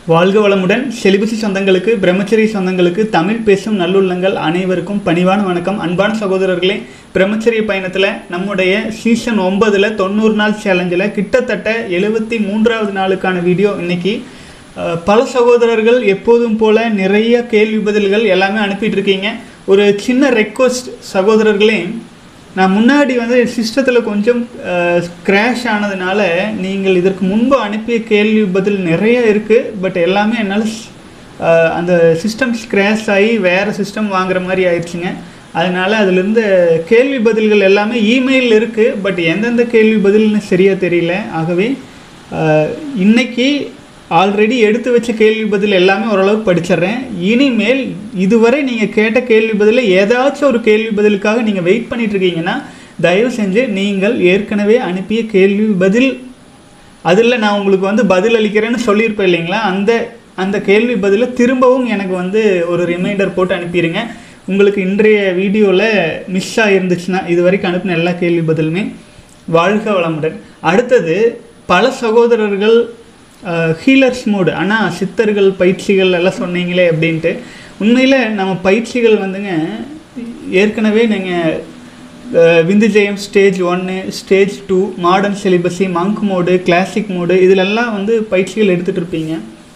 வாழ்க வளமுடன் செலிபசி சொந்தங்களுக்கு பிரம்மச்சரி சொந்தங்களுக்கு தமிழ் பேசும் நல்லுள்ளங்கள் அனைவருக்கும் பணிவான வணக்கம் அன்பான சகோதரர்களே பிரம்மச்சரிய பயணத்தில் நம்முடைய சீசன் ஒன்பதில் தொண்ணூறு நாள் சேலஞ்சில் கிட்டத்தட்ட எழுபத்தி மூன்றாவது நாளுக்கான வீடியோ இன்னைக்கு அஹ், பல சகோதரர்கள் எப்போதும் போல நிறைய கேள்வி பதில்கள் எல்லாமே அனுப்பிட்டு இருக்கீங்க ஒரு சின்ன ரெக்வஸ்ட் சகோதரர்களே நான் முன்னாடி வந்து சிஸ்டத்தில் கொஞ்சம் கிராஷ் ஆனதுனால நீங்கள் இதற்கு முன்பு அனுப்பிய கேள்வி பதில் நிறைய இருக்குது பட் எல்லாமே என்னால் அந்த சிஸ்டம் கிராஷ் ஆகி வேறு சிஸ்டம் வாங்குற மாதிரி ஆயிடுச்சுங்க அதனால் அதிலிருந்து கேள்வி பதில்கள் எல்லாமே இமெயில் இருக்குது பட் எந்தெந்த கேள்வி பதில்னு சரியாக தெரியல ஆகவே அஹ், இன்னைக்கு ஆல்ரெடி எடுத்து வச்ச கேள்வி பதில் எல்லாமே ஓரளவுக்கு படிச்சிடுறேன் இனிமேல் இதுவரை நீங்கள் கேட்ட கேள்வி பதிலில் ஏதாச்சும் ஒரு கேள்வி பதிலுக்காக நீங்கள் வெயிட் பண்ணிட்டு இருக்கீங்கன்னா தயவு செஞ்சு நீங்கள் ஏற்கனவே அனுப்பிய கேள்வி பதில் அதில் நான் உங்களுக்கு வந்து பதில் அளிக்கிறேன்னு சொல்லியிருப்பேன் இல்லைங்களா அந்த அந்த கேள்வி பதிலை திரும்பவும் எனக்கு வந்து ஒரு ரிமைண்டர் போட்டு அனுப்பிடுங்க உங்களுக்கு இன்றைய வீடியோவில் மிஸ் ஆகிருந்துச்சுன்னா இது வரைக்கும் அனுப்பின எல்லா கேள்வி பதிலுமே வாழ்க வளமுடன் அடுத்தது பல சகோதரர்கள் ஹீலர்ஸ் மோடு ஆனால் சித்தர்கள் பயிற்சிகள் எல்லாம் சொன்னீங்களே அப்படின்ட்டு உண்மையில் நம்ம பயிற்சிகள் வந்துங்க ஏற்கனவே நீங்கள் விந்து ஜெயம் ஸ்டேஜ் ஒன்று stage two modern celibacy monk mode classic mode இதிலெல்லாம் வந்து பயிற்சிகள் எடுத்துகிட்டு இருப்பீங்க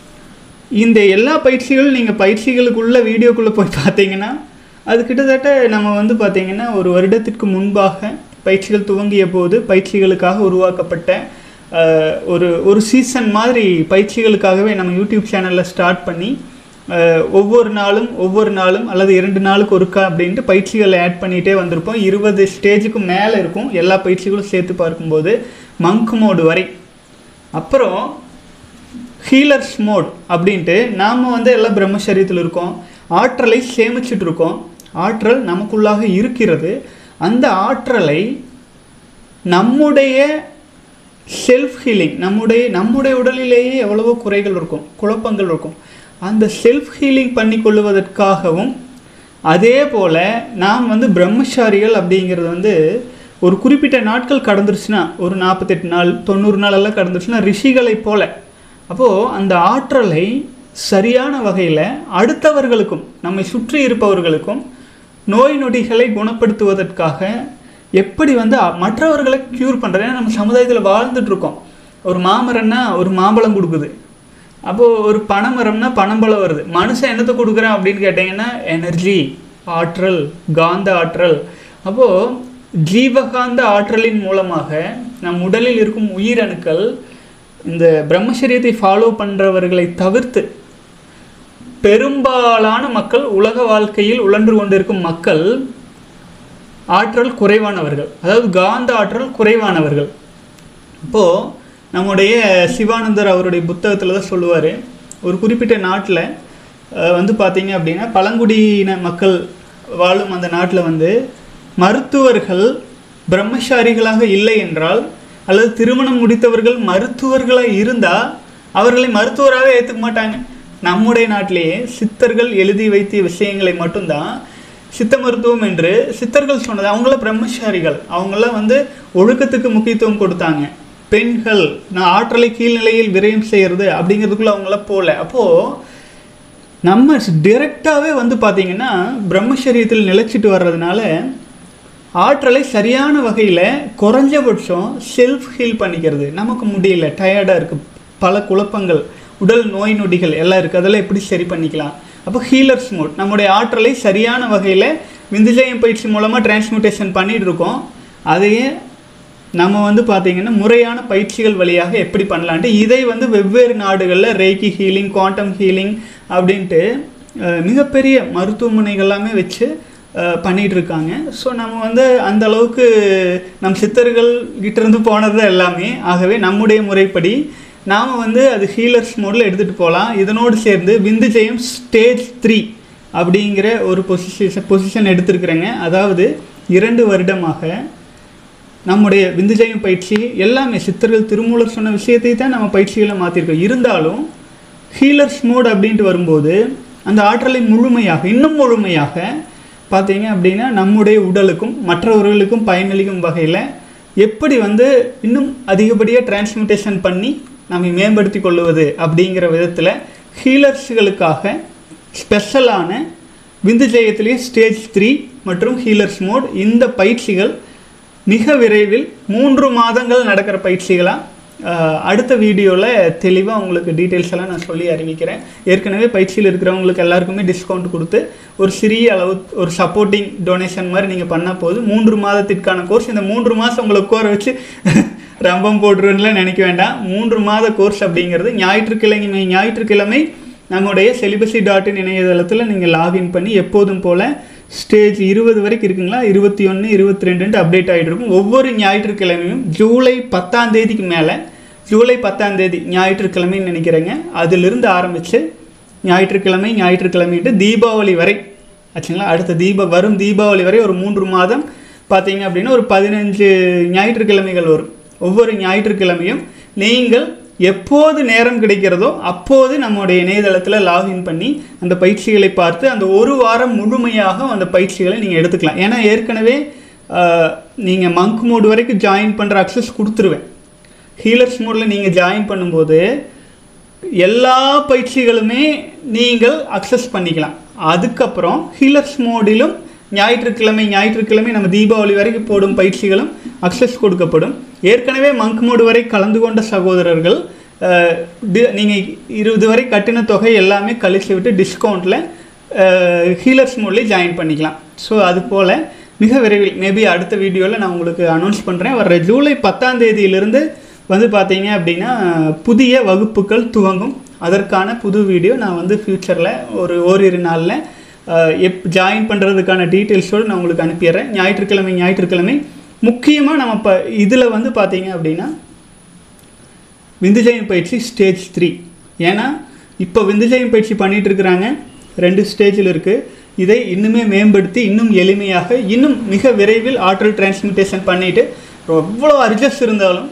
இந்த எல்லா பயிற்சிகளும் நீங்கள் பயிற்சிகளுக்குள்ள வீடியோக்குள்ளே போய் பார்த்தீங்கன்னா அது கிட்டத்தட்ட நம்ம வந்து பார்த்தீங்கன்னா ஒரு வருடத்திற்கு முன்பாக பயிற்சிகள் துவங்கிய போது பயிற்சிகளுக்காக உருவாக்கப்பட்ட அஹ், ஒரு ஒரு சீசன் மாதிரி பயிற்சிகளுக்காகவே நம்ம யூடியூப் சேனலில் ஸ்டார்ட் பண்ணி அஹ், ஒவ்வொரு நாளும் ஒவ்வொரு நாளும் அல்லது இரண்டு நாளுக்கு ஒருக்கா அப்படின்ட்டு பயிற்சிகளை ஆட் பண்ணிகிட்டே வந்திருப்போம் இருபது ஸ்டேஜுக்கு மேலே இருக்கும் எல்லா பயிற்சிகளும் சேர்த்து பார்க்கும்போது மங்க் மோடு வரை அப்புறம் ஹீலர்ஸ் மோட் அப்படின்ட்டு நாம் வந்து எல்லாம் பிரம்மச்சரியத்தில் இருக்கோம் ஆற்றலை சேமிச்சிட்டு இருக்கோம் ஆற்றல் நமக்குள்ளாக இருக்கிறது அந்த ஆற்றலை நம்முடைய செல்ஃப் ஹீலிங் நம்முடைய நம்முடைய உடலிலேயே எவ்வளவோ குறைகள் இருக்கும் குழப்பங்கள் இருக்கும் அந்த செல்ஃப் ஹீலிங் பண்ணி கொள்வதற்காகவும் அதே போல் நாம் வந்து பிரம்மச்சாரிகள் அப்படிங்கிறது வந்து ஒரு குறிப்பிட்ட நாட்கள் கடந்துருச்சுன்னா ஒரு நாற்பத்தெட்டு நாள் தொண்ணூறு நாள் எல்லாம் கடந்துருச்சுன்னா ரிஷிகளைப் போல அப்போது அந்த ஆற்றலை சரியான வகையில் அடுத்தவர்களுக்கும் நம்மை சுற்றி இருப்பவர்களுக்கும் நோய் நொடிகளை குணப்படுத்துவதற்காக எப்படி வந்து அ- மற்றவர்களை க்யூர் பண்ணுறது ஏன்னா நம்ம சமுதாயத்தில் வாழ்ந்துட்டு இருக்கோம் ஒரு மாமரம்னா ஒரு மாம்பழம் கொடுக்குது அப்போது ஒரு பனைமரம்னா பனம்பழம் வருது மனுஷன் என்னத்தை கொடுக்குறான் அப்படின்னு கேட்டிங்கன்னா எனர்ஜி ஆற்றல் காந்த ஆற்றல் அப்போது ஜீவகாந்த ஆற்றலின் மூலமாக நம் உடலில் இருக்கும் உயிரணுக்கள் இந்த பிரம்மச்சரியத்தை ஃபாலோ பண்ணுறவர்களை தவிர்த்து பெரும்பாலான மக்கள் உலக வாழ்க்கையில் உழன்று கொண்டிருக்கும் மக்கள் ஆற்றல் குறைவானவர்கள் அதாவது காந்த ஆற்றல் குறைவானவர்கள் இப்போது நம்முடைய சிவானந்தர் அவருடைய புத்தகத்தில் தான் சொல்லுவார் ஒரு குறிப்பிட்ட நாட்டில் வந்து பார்த்தீங்க அப்படின்னா பழங்குடியின மக்கள் வாழும் அந்த நாட்டில் வந்து மருத்துவர்கள் பிரம்மச்சாரிகளாக இல்லை என்றால் அல்லது திருமணம் முடித்தவர்கள் மருத்துவர்களாக இருந்தால் அவர்களை மருத்துவராகவே ஏற்றுக்க மாட்டாங்க நம்முடைய நாட்டிலேயே சித்தர்கள் எழுதி வைத்த விஷயங்களை மட்டும்தான் சித்த மருத்துவம் என்று சித்தர்கள் சொன்னது அவங்கள பிரம்மச்சாரிகள் அவங்களாம் வந்து ஒழுக்கத்துக்கு முக்கியத்துவம் கொடுத்தாங்க பெண்கள் நான் ஆற்றலை கீழ்நிலையில் விரயம் செய்கிறது அப்படிங்கிறதுக்குள்ள அவங்களாம் போகல அப்போது நம்ம டிரெக்டாகவே வந்து பார்த்தீங்கன்னா பிரம்மச்சரியத்தில் நிலைச்சிட்டு வர்றதுனால ஆற்றலை சரியான வகையில் குறைஞ்சபட்சம் செல்ஃப் ஹீல் பண்ணிக்கிறது நமக்கு முடியல டயர்டாக இருக்குது பல குழப்பங்கள் உடல் நோய் நொடிகள் எல்லாம் இருக்குது அதெல்லாம் எப்படி சரி பண்ணிக்கலாம் அப்போ ஹீலர்ஸ் மோட் நம்முடைய ஆற்றலை சரியான வகையில் விந்துஜயம் பயிற்சி மூலமாக டிரான்ஸ்மியூட்டேஷன் பண்ணிட்டு இருக்கோம் அதையே நம்ம வந்து பார்த்திங்கன்னா முறையான பயிற்சிகள் வழியாக எப்படி பண்ணலான்ட்டு இதை வந்து வெவ்வேறு நாடுகளில் ரேக்கி ஹீலிங் குவாண்டம் ஹீலிங் அப்படின்ட்டு அஹ், மிகப்பெரிய மருத்துவமனைகள் எல்லாமே வச்சு அஹ், பண்ணிட்டு இருக்காங்க ஸோ நம்ம வந்து அந்த அளவுக்கு நம் சித்தர்கள் கிட்ட இருந்து போனது எல்லாமே ஆகவே நம்முடைய முறைப்படி நாம் வந்து அது ஹீலர்ஸ் மோடில் எடுத்துகிட்டு போகலாம் இதனோடு சேர்ந்து விந்து ஜெயம் ஸ்டேஜ் த்ரீ அப்படிங்கிற ஒரு பொசிஷன் பொசிஷன் எடுத்திருக்கிறேங்க அதாவது இரண்டு வருடமாக நம்முடைய விந்துஜயம் பயிற்சி எல்லாமே சித்தர்கள் திருமூலர் சொன்ன விஷயத்தை தான் நம்ம பயிற்சிகளை மாற்றிருக்கோம் இருந்தாலும் ஹீலர்ஸ் மோட் அப்படின்ட்டு வரும்போது அந்த ஆற்றலை முழுமையாக இன்னும் முழுமையாக பார்த்தீங்க அப்படின்னா நம்முடைய உடலுக்கும் மற்றவர்களுக்கும் பயனளிக்கும் வகையில் எப்படி வந்து இன்னும் அதிகப்படியாக டிரான்ஸ்மிட்டேஷன் பண்ணி நம்மை மேம்படுத்தி கொள்ளுவது அப்படிங்கிற விதத்தில் ஹீலர்ஸ்களுக்காக ஸ்பெஷலான விந்துஜெயத்திலேயே ஸ்டேஜ் த்ரீ மற்றும் ஹீலர்ஸ் மோட் இந்த பயிற்சிகள் மிக விரைவில் மூன்று மாதங்கள் நடக்கிற பயிற்சிகளாக அடுத்த வீடியோவில் தெளிவாக உங்களுக்கு டீட்டெயில்ஸ் எல்லாம் நான் சொல்லி அறிவிக்கிறேன் ஏற்கனவே பயிற்சியில் இருக்கிறவங்களுக்கு எல்லாருக்குமே டிஸ்கவுண்ட் கொடுத்து ஒரு சிறிய அளவு ஒரு சப்போர்ட்டிங் டொனேஷன் மாதிரி நீங்கள் பண்ணால் போதும் மூன்று மாதத்திற்கான கோர்ஸ் இந்த மூன்று மாதம் உங்களை உட்கார வச்சு ரம்பம் போட்டுருன்னு நினைக்க வேண்டாம் மூன்று மாத கோர்ஸ் அப்படிங்கிறது ஞாயிற்றுக்கிழமை ஞாயிற்றுக்கிழமை நம்முடைய செலிபஸி டாட் இன் இணையதளத்தில் நீங்கள் லாகின் பண்ணி எப்போதும் போல் ஸ்டேஜ் இருபது வரைக்கும் இருக்குங்களா இருபத்தி ஒன்று இருபத்தி ரெண்டுன்ட்டு அப்டேட் ஆகிட்டு இருக்கும் ஒவ்வொரு ஞாயிற்றுக்கிழமையும் ஜூலை பத்தாம் தேதிக்கு மேலே ஜூலை பத்தாம் தேதி ஞாயிற்றுக்கிழமைன்னு நினைக்கிறேங்க அதிலிருந்து ஆரம்பித்து ஞாயிற்றுக்கிழமை ஞாயிற்றுக்கிழமைட்டு தீபாவளி வரை ஆச்சுங்களா அடுத்த தீப வரும் தீபாவளி வரை ஒரு மூன்று மாதம் பார்த்தீங்க அப்படின்னா ஒரு பதினஞ்சு ஞாயிற்றுக்கிழமைகள் வரும் ஒவ்வொரு ஞாயிற்றுக்கிழமையும் நீங்கள் எப்போது நேரம் கிடைக்கிறதோ அப்போது நம்முடைய இணையதளத்தில் லாகின் பண்ணி அந்த பயிற்சிகளை பார்த்து அந்த ஒரு வாரம் முழுமையாக அந்த பயிற்சிகளை நீங்கள் எடுத்துக்கலாம் ஏன்னா ஏற்கனவே நீங்கள் மங்க் மோடு வரைக்கும் ஜாயின் பண்ணுற அக்சஸ் கொடுத்துருவேன் ஹீலர்ஸ் மோடில் நீங்கள் ஜாயின் பண்ணும்போது எல்லா பயிற்சிகளுமே நீங்கள் அக்சஸ் பண்ணிக்கலாம் அதுக்கப்புறம் ஹீலர்ஸ் மோடிலும் ஞாயிற்றுக்கிழமை ஞாயிற்றுக்கிழமை நம்ம தீபாவளி வரைக்கும் போடும் பயிற்சிகளும் அக்சஸ் கொடுக்கப்படும் ஏற்கனவே மங்க் மோடு வரை கலந்து கொண்ட சகோதரர்கள் நீங்கள் இருபது வரை கட்டின தொகை எல்லாமே கழிச்சு விட்டு டிஸ்கவுண்ட்டில் ஹீலர்ஸ் மோட்லேயே ஜாயின் பண்ணிக்கலாம் ஸோ அது போல் மிக விரைவில் மேபி அடுத்த வீடியோவில் நான் உங்களுக்கு அனௌன்ஸ் பண்ணுறேன் வர்ற ஜூலை பத்தாம் தேதியிலிருந்து வந்து பார்த்தீங்க அப்படின்னா புதிய வகுப்புகள் துவங்கும் அதற்கான புது வீடியோ நான் வந்து ஃப்யூச்சரில் ஒரு ஓரிரு நாளில் எப் ஜாயின் பண்ணுறதுக்கான டீட்டெயில்ஸோடு நான் உங்களுக்கு அனுப்பிடுறேன் ஞாயிற்றுக்கிழமை ஞாயிற்றுக்கிழமை முக்கியமாக நம்ம இப்போ இதில் வந்து பார்த்தீங்க அப்படின்னா விந்துஜயம் பயிற்சி ஸ்டேஜ் த்ரீ ஏன்னா இப்போ விந்துஜயம் பயிற்சி பண்ணிகிட்டு இருக்கிறாங்க ரெண்டு ஸ்டேஜில் இருக்குது இதை இன்னுமே மேம்படுத்தி இன்னும் எளிமையாக இன்னும் மிக விரைவில் ஆற்றல் டிரான்ஸ்மிட்டேஷன் பண்ணிவிட்டு எவ்வளோ அர்ஜஸ் இருந்தாலும்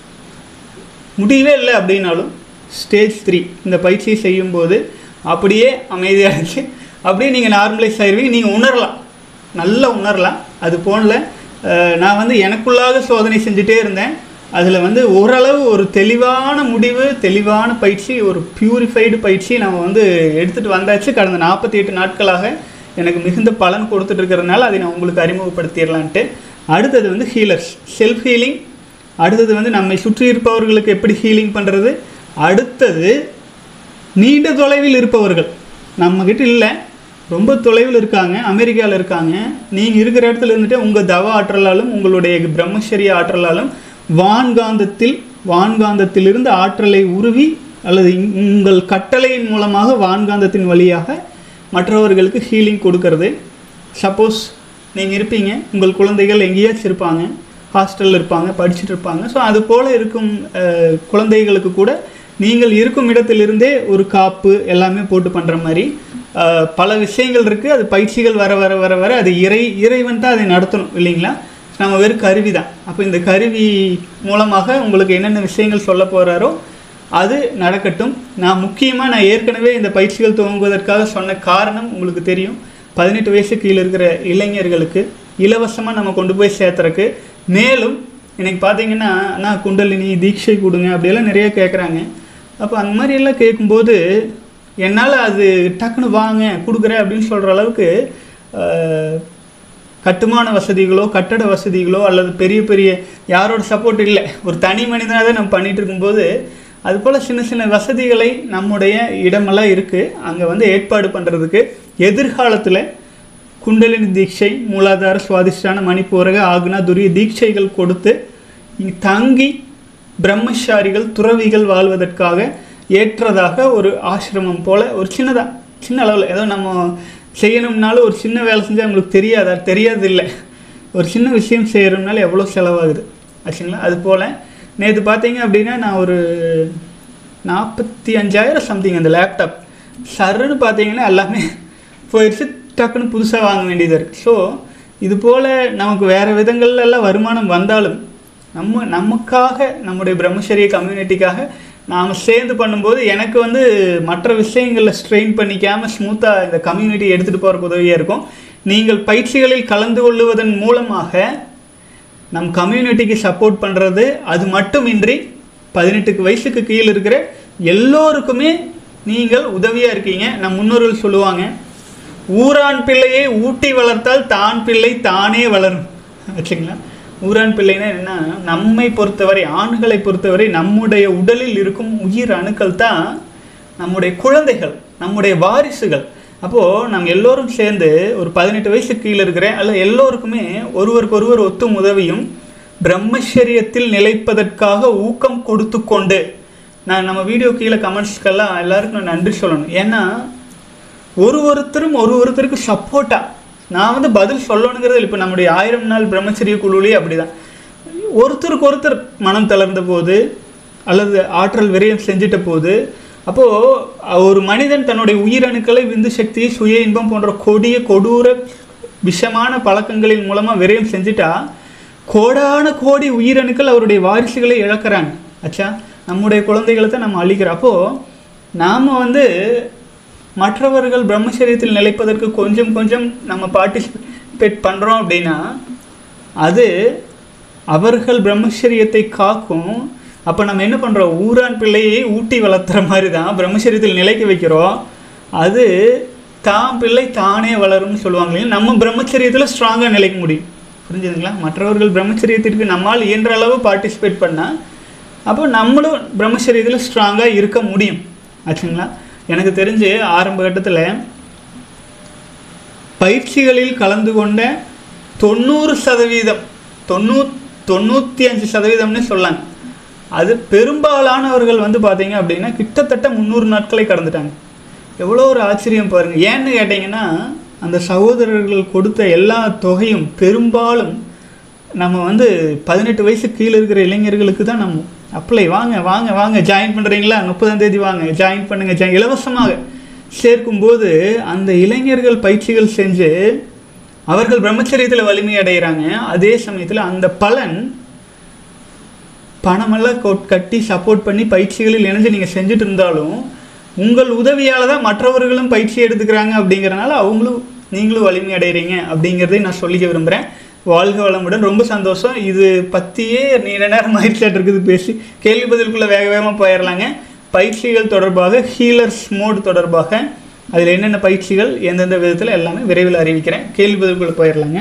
முடியவே இல்லை அப்படின்னாலும் ஸ்டேஜ் த்ரீ இந்த பயிற்சியை செய்யும்போது அப்படியே அமைதியாகிடுச்சு அப்படியே நீங்கள் நார்மலைஸ் ஆயிடுவீங்க நீங்கள் உணரலாம் நல்லா உணரலாம் அது போல நான் வந்து எனக்குள்ளாக சோதனை செஞ்சுட்டே இருந்தேன் அதில் வந்து ஓரளவு ஒரு தெளிவான முடிவு தெளிவான பயிற்சி ஒரு பியூரிஃபைடு பயிற்சி நம்ம வந்து எடுத்துகிட்டு வந்தாச்சு கடந்த நாற்பத்தி எட்டு நாட்களாக எனக்கு மிகுந்த பலன் கொடுத்துட்டு இருக்கிறதுனால அதை நான் உங்களுக்கு அறிமுகப்படுத்திடலான்ட்டு அடுத்தது வந்து ஹீலர்ஸ் செல்ஃப் ஹீலிங் அடுத்தது வந்து நம்மை சுற்றி இருப்பவர்களுக்கு எப்படி ஹீலிங் பண்ணுறது அடுத்தது நீண்ட தொலைவில் இருப்பவர்கள் நம்மக்கிட்ட இல்லை ரொம்ப தொலைவில் இருக்காங்க அமெரிக்காவில் இருக்காங்க நீங்கள் இருக்கிற இடத்துல இருந்துட்டு உங்கள் தவ ஆற்றலாலும் உங்களுடைய பிரம்மச்சரிய ஆற்றலாலும் வான்காந்தத்தில் வான்காந்தத்திலிருந்து ஆற்றலை உருவி அல்லது உங்கள் கட்டளையின் மூலமாக வான்காந்தத்தின் வழியாக மற்றவர்களுக்கு ஹீலிங் கொடுக்கறது சப்போஸ் நீங்கள் இருப்பீங்க உங்கள் குழந்தைகள் எங்கேயாச்சும் இருப்பாங்க ஹாஸ்டலில் இருப்பாங்க படிச்சுட்டு இருப்பாங்க ஸோ அது போல் இருக்கும் குழந்தைகளுக்கு கூட நீங்கள் இருக்கும் இடத்திலிருந்தே ஒரு காப்பு எல்லாமே போட்டு பண்ணுற மாதிரி பல விஷயங்கள் இருக்குது அது பயிற்சிகள் வர வர வர வர அது இறை இறைவன் தான் அதை நடத்தணும் இல்லைங்களா நம்ம வெறும் கருவி தான் அப்போ இந்த கருவி மூலமாக உங்களுக்கு என்னென்ன விஷயங்கள் சொல்ல போகிறாரோ அது நடக்கட்டும் நான் முக்கியமாக நான் ஏற்கனவே இந்த பயிற்சிகள் துவங்குவதற்காக சொன்ன காரணம் உங்களுக்கு தெரியும் பதினெட்டு வயசு கீழே இருக்கிற இளைஞர்களுக்கு இலவசமாக நம்ம கொண்டு போய் சேர்த்துறக்கு மேலும் எனக்கு பார்த்தீங்கன்னா நான் குண்டலினி தீட்சை கொடுங்க அப்படியெல்லாம் நிறைய கேட்குறாங்க அப்போ அந்த மாதிரியெல்லாம் கேட்கும்போது என்னால் அது டக்குன்னு வாங்க கொடுக்குறேன் அப்படின்னு சொல்கிற அளவுக்கு கட்டுமான வசதிகளோ கட்டட வசதிகளோ அல்லது பெரிய பெரிய யாரோட சப்போர்ட் இல்லை ஒரு தனி மனிதனாக தான் நம்ம பண்ணிகிட்டு இருக்கும்போது அதுபோல் சின்ன சின்ன வசதிகளை நம்முடைய இடமெல்லாம் இருக்குது அங்கே வந்து ஏற்பாடு பண்ணுறதுக்கு எதிர்காலத்தில் குண்டலினி தீட்சை மூலாதார சுவாதிஷ்டான மணிப்பூரக ஆகுனா துரிய தீட்சைகள் கொடுத்து தங்கி பிரம்மச்சாரிகள் துறவிகள் வாழ்வதற்காக ஏற்றதாக ஒரு ஆசிரமம் போல் ஒரு சின்னதாக சின்ன அளவில் ஏதோ நம்ம செய்யணும்னாலும் ஒரு சின்ன வேலை செஞ்சால் உங்களுக்கு தெரியாதா தெரியாது இல்லை ஒரு சின்ன விஷயம் செய்கிறோம்னால எவ்வளோ செலவாகுது ஆச்சுங்களா அது போல் நேற்று பார்த்தீங்க அப்படின்னா நான் ஒரு நாற்பத்தி அஞ்சாயிரம் சம்திங் அந்த லேப்டாப் சருன்னு பார்த்தீங்கன்னா எல்லாமே போயிடுச்சு டக்குன்னு புதுசாக வாங்க வேண்டியதாக இருக்குது ஸோ இது போல் நமக்கு வேறு விதங்கள்லாம் வருமானம் வந்தாலும் நம்ம நமக்காக நம்முடைய பிரம்மச்சரிய கம்யூனிட்டிக்காக நாம் சேர்ந்து பண்ணும்போது எனக்கு வந்து மற்ற விஷயங்களில் ஸ்ட்ரெயின் பண்ணிக்காமல் ஸ்மூத்தாக இந்த கம்யூனிட்டி எடுத்துகிட்டு போகிறக்கு உதவியாக இருக்கும் நீங்கள் பயிற்சிகளில் கலந்து கொள்ளுவதன் மூலமாக நம் கம்யூனிட்டிக்கு சப்போர்ட் பண்ணுறது அது மட்டுமின்றி பதினெட்டுக்கு வயசுக்கு கீழே இருக்கிற எல்லோருக்குமே நீங்கள் உதவியாக இருக்கீங்க நம் முன்னோர்கள் சொல்லுவாங்க ஊரான் பிள்ளையை ஊட்டி வளர்த்தால் தான் பிள்ளை தானே வளரும் வச்சுங்களா ஊரான் பிள்ளைன்னா என்ன நம்மை பொறுத்தவரை ஆண்களை பொறுத்தவரை நம்முடைய உடலில் இருக்கும் உயிர் அணுக்கள் தான் நம்முடைய குழந்தைகள் நம்முடைய வாரிசுகள் அப்போது நம்ம எல்லோரும் சேர்ந்து ஒரு பதினெட்டு வயசு கீழே இருக்கிற அல்ல எல்லோருக்குமே ஒருவருக்கு ஒருவர் ஒத்தும் உதவியும் பிரம்மச்சரியத்தில் நிலைப்பதற்காக ஊக்கம் கொடுத்து கொண்டு நான் நம்ம வீடியோ கீழே கமெண்ட்ஸ்க்கெல்லாம் எல்லாருக்கும் நான் நன்றி சொல்லணும் ஏன்னா ஒரு ஒருத்தரும் ஒரு ஒருத்தருக்கு சப்போர்ட்டாக நான் வந்து பதில் சொல்லணுங்கிறது இப்போ நம்முடைய ஆயிரம் நாள் பிரம்மச்சரிய குழுவிலேயே அப்படிதான் ஒருத்தருக்கு ஒருத்தர் மனம் தளர்ந்த போது அல்லது ஆற்றல் விரயம் செஞ்சிட்ட போது அப்போது ஒரு மனிதன் தன்னுடைய உயிரணுக்களை விந்து சக்தியை சுய இன்பம் போன்ற கொடிய கொடூர விஷமான பழக்கங்களின் மூலமாக விரயம் செஞ்சுட்டா கோடான கோடி உயிரணுக்கள் அவருடைய வாரிசுகளை இழக்கிறாங்க ஆச்சா நம்முடைய குழந்தைகளை தான் நம்ம அழிக்கிறோம் அப்போது நாம் வந்து மற்றவர்கள் பிரம்மச்சரியத்தில் நிலைப்பதற்கு கொஞ்சம் கொஞ்சம் நம்ம பார்ட்டிசிபேட் பண்ணுறோம் அப்படின்னா அது அவர்கள் பிரம்மச்சரியத்தை காக்கும் அப்போ நம்ம என்ன பண்ணுறோம் ஊரான் பிள்ளையை ஊட்டி வளர்த்துற மாதிரி தான் பிரம்மச்சரியத்தில் நிலைக்க வைக்கிறோம் அது தான் பிள்ளை தானே வளரும்னு சொல்லுவாங்க இல்லையா நம்ம பிரம்மச்சரியத்தில் ஸ்ட்ராங்காக நிலைக்க முடியும் புரிஞ்சுதுங்களா மற்றவர்கள் பிரம்மச்சரியத்திற்கு நம்மால் இயன்ற அளவு பார்ட்டிசிபேட் பண்ணால் அப்போ நம்மளும் பிரம்மச்சரியத்தில் ஸ்ட்ராங்காக இருக்க முடியும் ஆச்சுங்களா எனக்கு தெரிஞ்சு ஆரம்ப கட்டத்தில் பயிற்சிகளில் கலந்து கொண்ட தொண்ணூறு சதவீதம் தொண்ணூ தொண்ணூற்றி அஞ்சு சதவீதம்னு சொல்லலாம் அது பெரும்பாலானவர்கள் வந்து பார்த்தீங்க அப்படின்னா கிட்டத்தட்ட முந்நூறு நாட்களை கடந்துட்டாங்க எவ்வளோ ஒரு ஆச்சரியம் பாருங்கள் ஏன்னு கேட்டிங்கன்னா அந்த சகோதரர்கள் கொடுத்த எல்லா தொகையும் பெரும்பாலும் நம்ம வந்து பதினெட்டு வயசு கீழே இருக்கிற இளைஞர்களுக்கு தான் நம்ம அப்ளை வாங்க வாங்க வாங்க ஜாயின் பண்ணுறீங்களா முப்பதாம் தேதி வாங்க ஜாயின் பண்ணுங்கள் ஜாயின் இலவசமாக சேர்க்கும்போது அந்த இளைஞர்கள் பயிற்சிகள் செஞ்சு அவர்கள் பிரம்மச்சரியத்தில் வலிமை அடைகிறாங்க அதே சமயத்தில் அந்த பலன் பணமெல்லாம் கொ- கட்டி சப்போர்ட் பண்ணி பயிற்சிகளில் இணைஞ்சு நீங்கள் செஞ்சுட்டு இருந்தாலும் உங்கள் உதவியால் தான் மற்றவர்களும் பயிற்சி எடுத்துக்கிறாங்க அப்படிங்கிறனால அவங்களும் நீங்களும் வலிமை அடைகிறீங்க அப்படிங்கிறதை நான் சொல்லிக்க விரும்புகிறேன் வாழ்க வளமுடன் ரொம்ப சந்தோஷம் இது பற்றியே நீண்ட நேரம் ஆயிடுச்சாட்டு இருக்குது பேசி கேள்வி பதிலுக்குள்ளே வேக வேகமாக போயிடலாங்க பயிற்சிகள் தொடர்பாக ஹீலர்ஸ் மோட் தொடர்பாக அதில் என்னென்ன பயிற்சிகள் எந்தெந்த விதத்தில் எல்லாமே விரைவில் அறிவிக்கிறேன் கேள்வி பதிலுக்குள்ளே போயிடலாங்க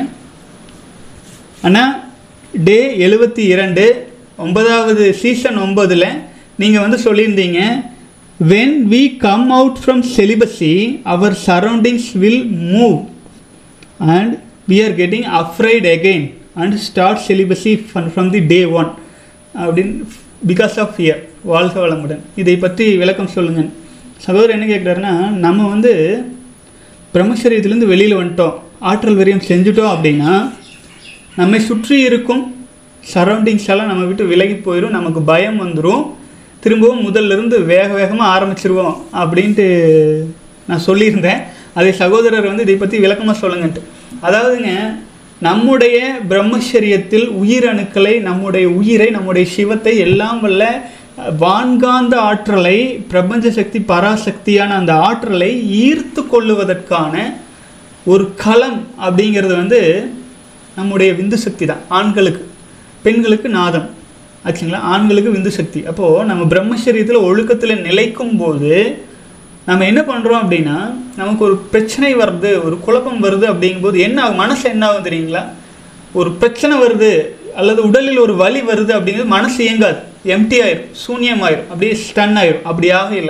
அண்ணா டே எழுபத்தி இரண்டு ஒன்பதாவது சீசன் ஒம்பதில் நீங்கள் வந்து சொல்லியிருந்தீங்க when we come out from celibacy our surroundings will move and we are getting afraid again and start celibacy from from the day one அப்படின்னு பிகாஸ் ஆஃப் ஃபியர் வாழ்க வளமுடன் இதை பற்றி விளக்கம் சொல்லுங்கள் சகோதரர் என்ன கேட்குறாருன்னா நம்ம வந்து பிரம்மச்சரியத்திலேருந்து வெளியில் வந்துட்டோம் ஆற்றல் விரயம் செஞ்சுட்டோம் அப்படின்னா நம்மை சுற்றி இருக்கும் சரௌண்டிங்ஸ் எல்லாம் நம்ம விட்டு விலகி போயிடும் நமக்கு பயம் வந்துடும் திரும்பவும் முதல்ல இருந்து வேக வேகமாக ஆரம்பிச்சிருவோம் அப்படின்ட்டு நான் சொல்லியிருந்தேன் அதை சகோதரர் வந்து இதை பற்றி விளக்கமாக சொல்லுங்கன்ட்டு அதாவதுங்க நம்முடைய பிரம்மச்சரியத்தில் உயிரணுக்களை நம்முடைய உயிரை நம்முடைய சிவத்தை எல்லாம் வல்ல அஹ், வான்காந்த ஆற்றலை பிரபஞ்ச சக்தி பராசக்தியான அந்த ஆற்றலை ஈர்த்து கொள்ளுவதற்கான ஒரு களம் அப்படிங்கிறது வந்து நம்முடைய விந்து சக்தி தான் ஆண்களுக்கு பெண்களுக்கு நாதம் ஆச்சுங்களா ஆண்களுக்கு விந்து சக்தி அப்போது நம்ம பிரம்மச்சரியத்தில் ஒழுக்கத்தில் நிலைக்கும் போது நம்ம என்ன பண்ணுறோம் அப்படின்னா நமக்கு ஒரு பிரச்சனை வருது ஒரு குழப்பம் வருது அப்படிங்கும்போது என்ன ஆகும் மனசு என்ன ஆகும் தெரியுங்களா ஒரு பிரச்சனை வருது அல்லது உடலில் ஒரு வலி வருது அப்படிங்கிறது மனசு இயங்காது எம்டி ஆயிரும் சூன்யமாயிரும் அப்படியே ஸ்டன் ஆயிரும் அப்படி ஆகையில்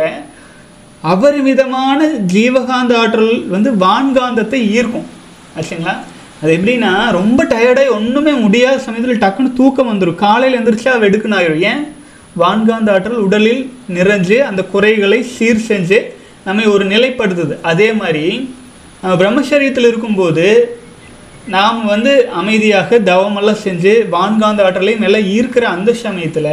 அபரிமிதமான ஜீவகாந்த ஆற்றல் வந்து வான்காந்தத்தை ஈர்க்கும் ஆச்சுங்களா அது எப்படின்னா ரொம்ப டயர்டாகி ஒன்றுமே முடியாத சமயத்தில் டக்குன்னு தூக்கம் வந்துடும் காலையில் எந்திரிச்சா வெடுக்குன்னு ஆயிரும் ஏன் வான்காந்த ஆற்றல் உடலில் நிறைஞ்சு அந்த குறைகளை சீர் செஞ்சு நம்மை ஒரு நிலைப்படுத்துது அதே மாதிரி நம்ம பிரம்மச்சரியத்தில் இருக்கும்போது நாம் வந்து அமைதியாக தவமெல்லாம் செஞ்சு வான்காந்த ஆற்றலை நல்லா ஈர்க்கிற அந்த சமயத்தில்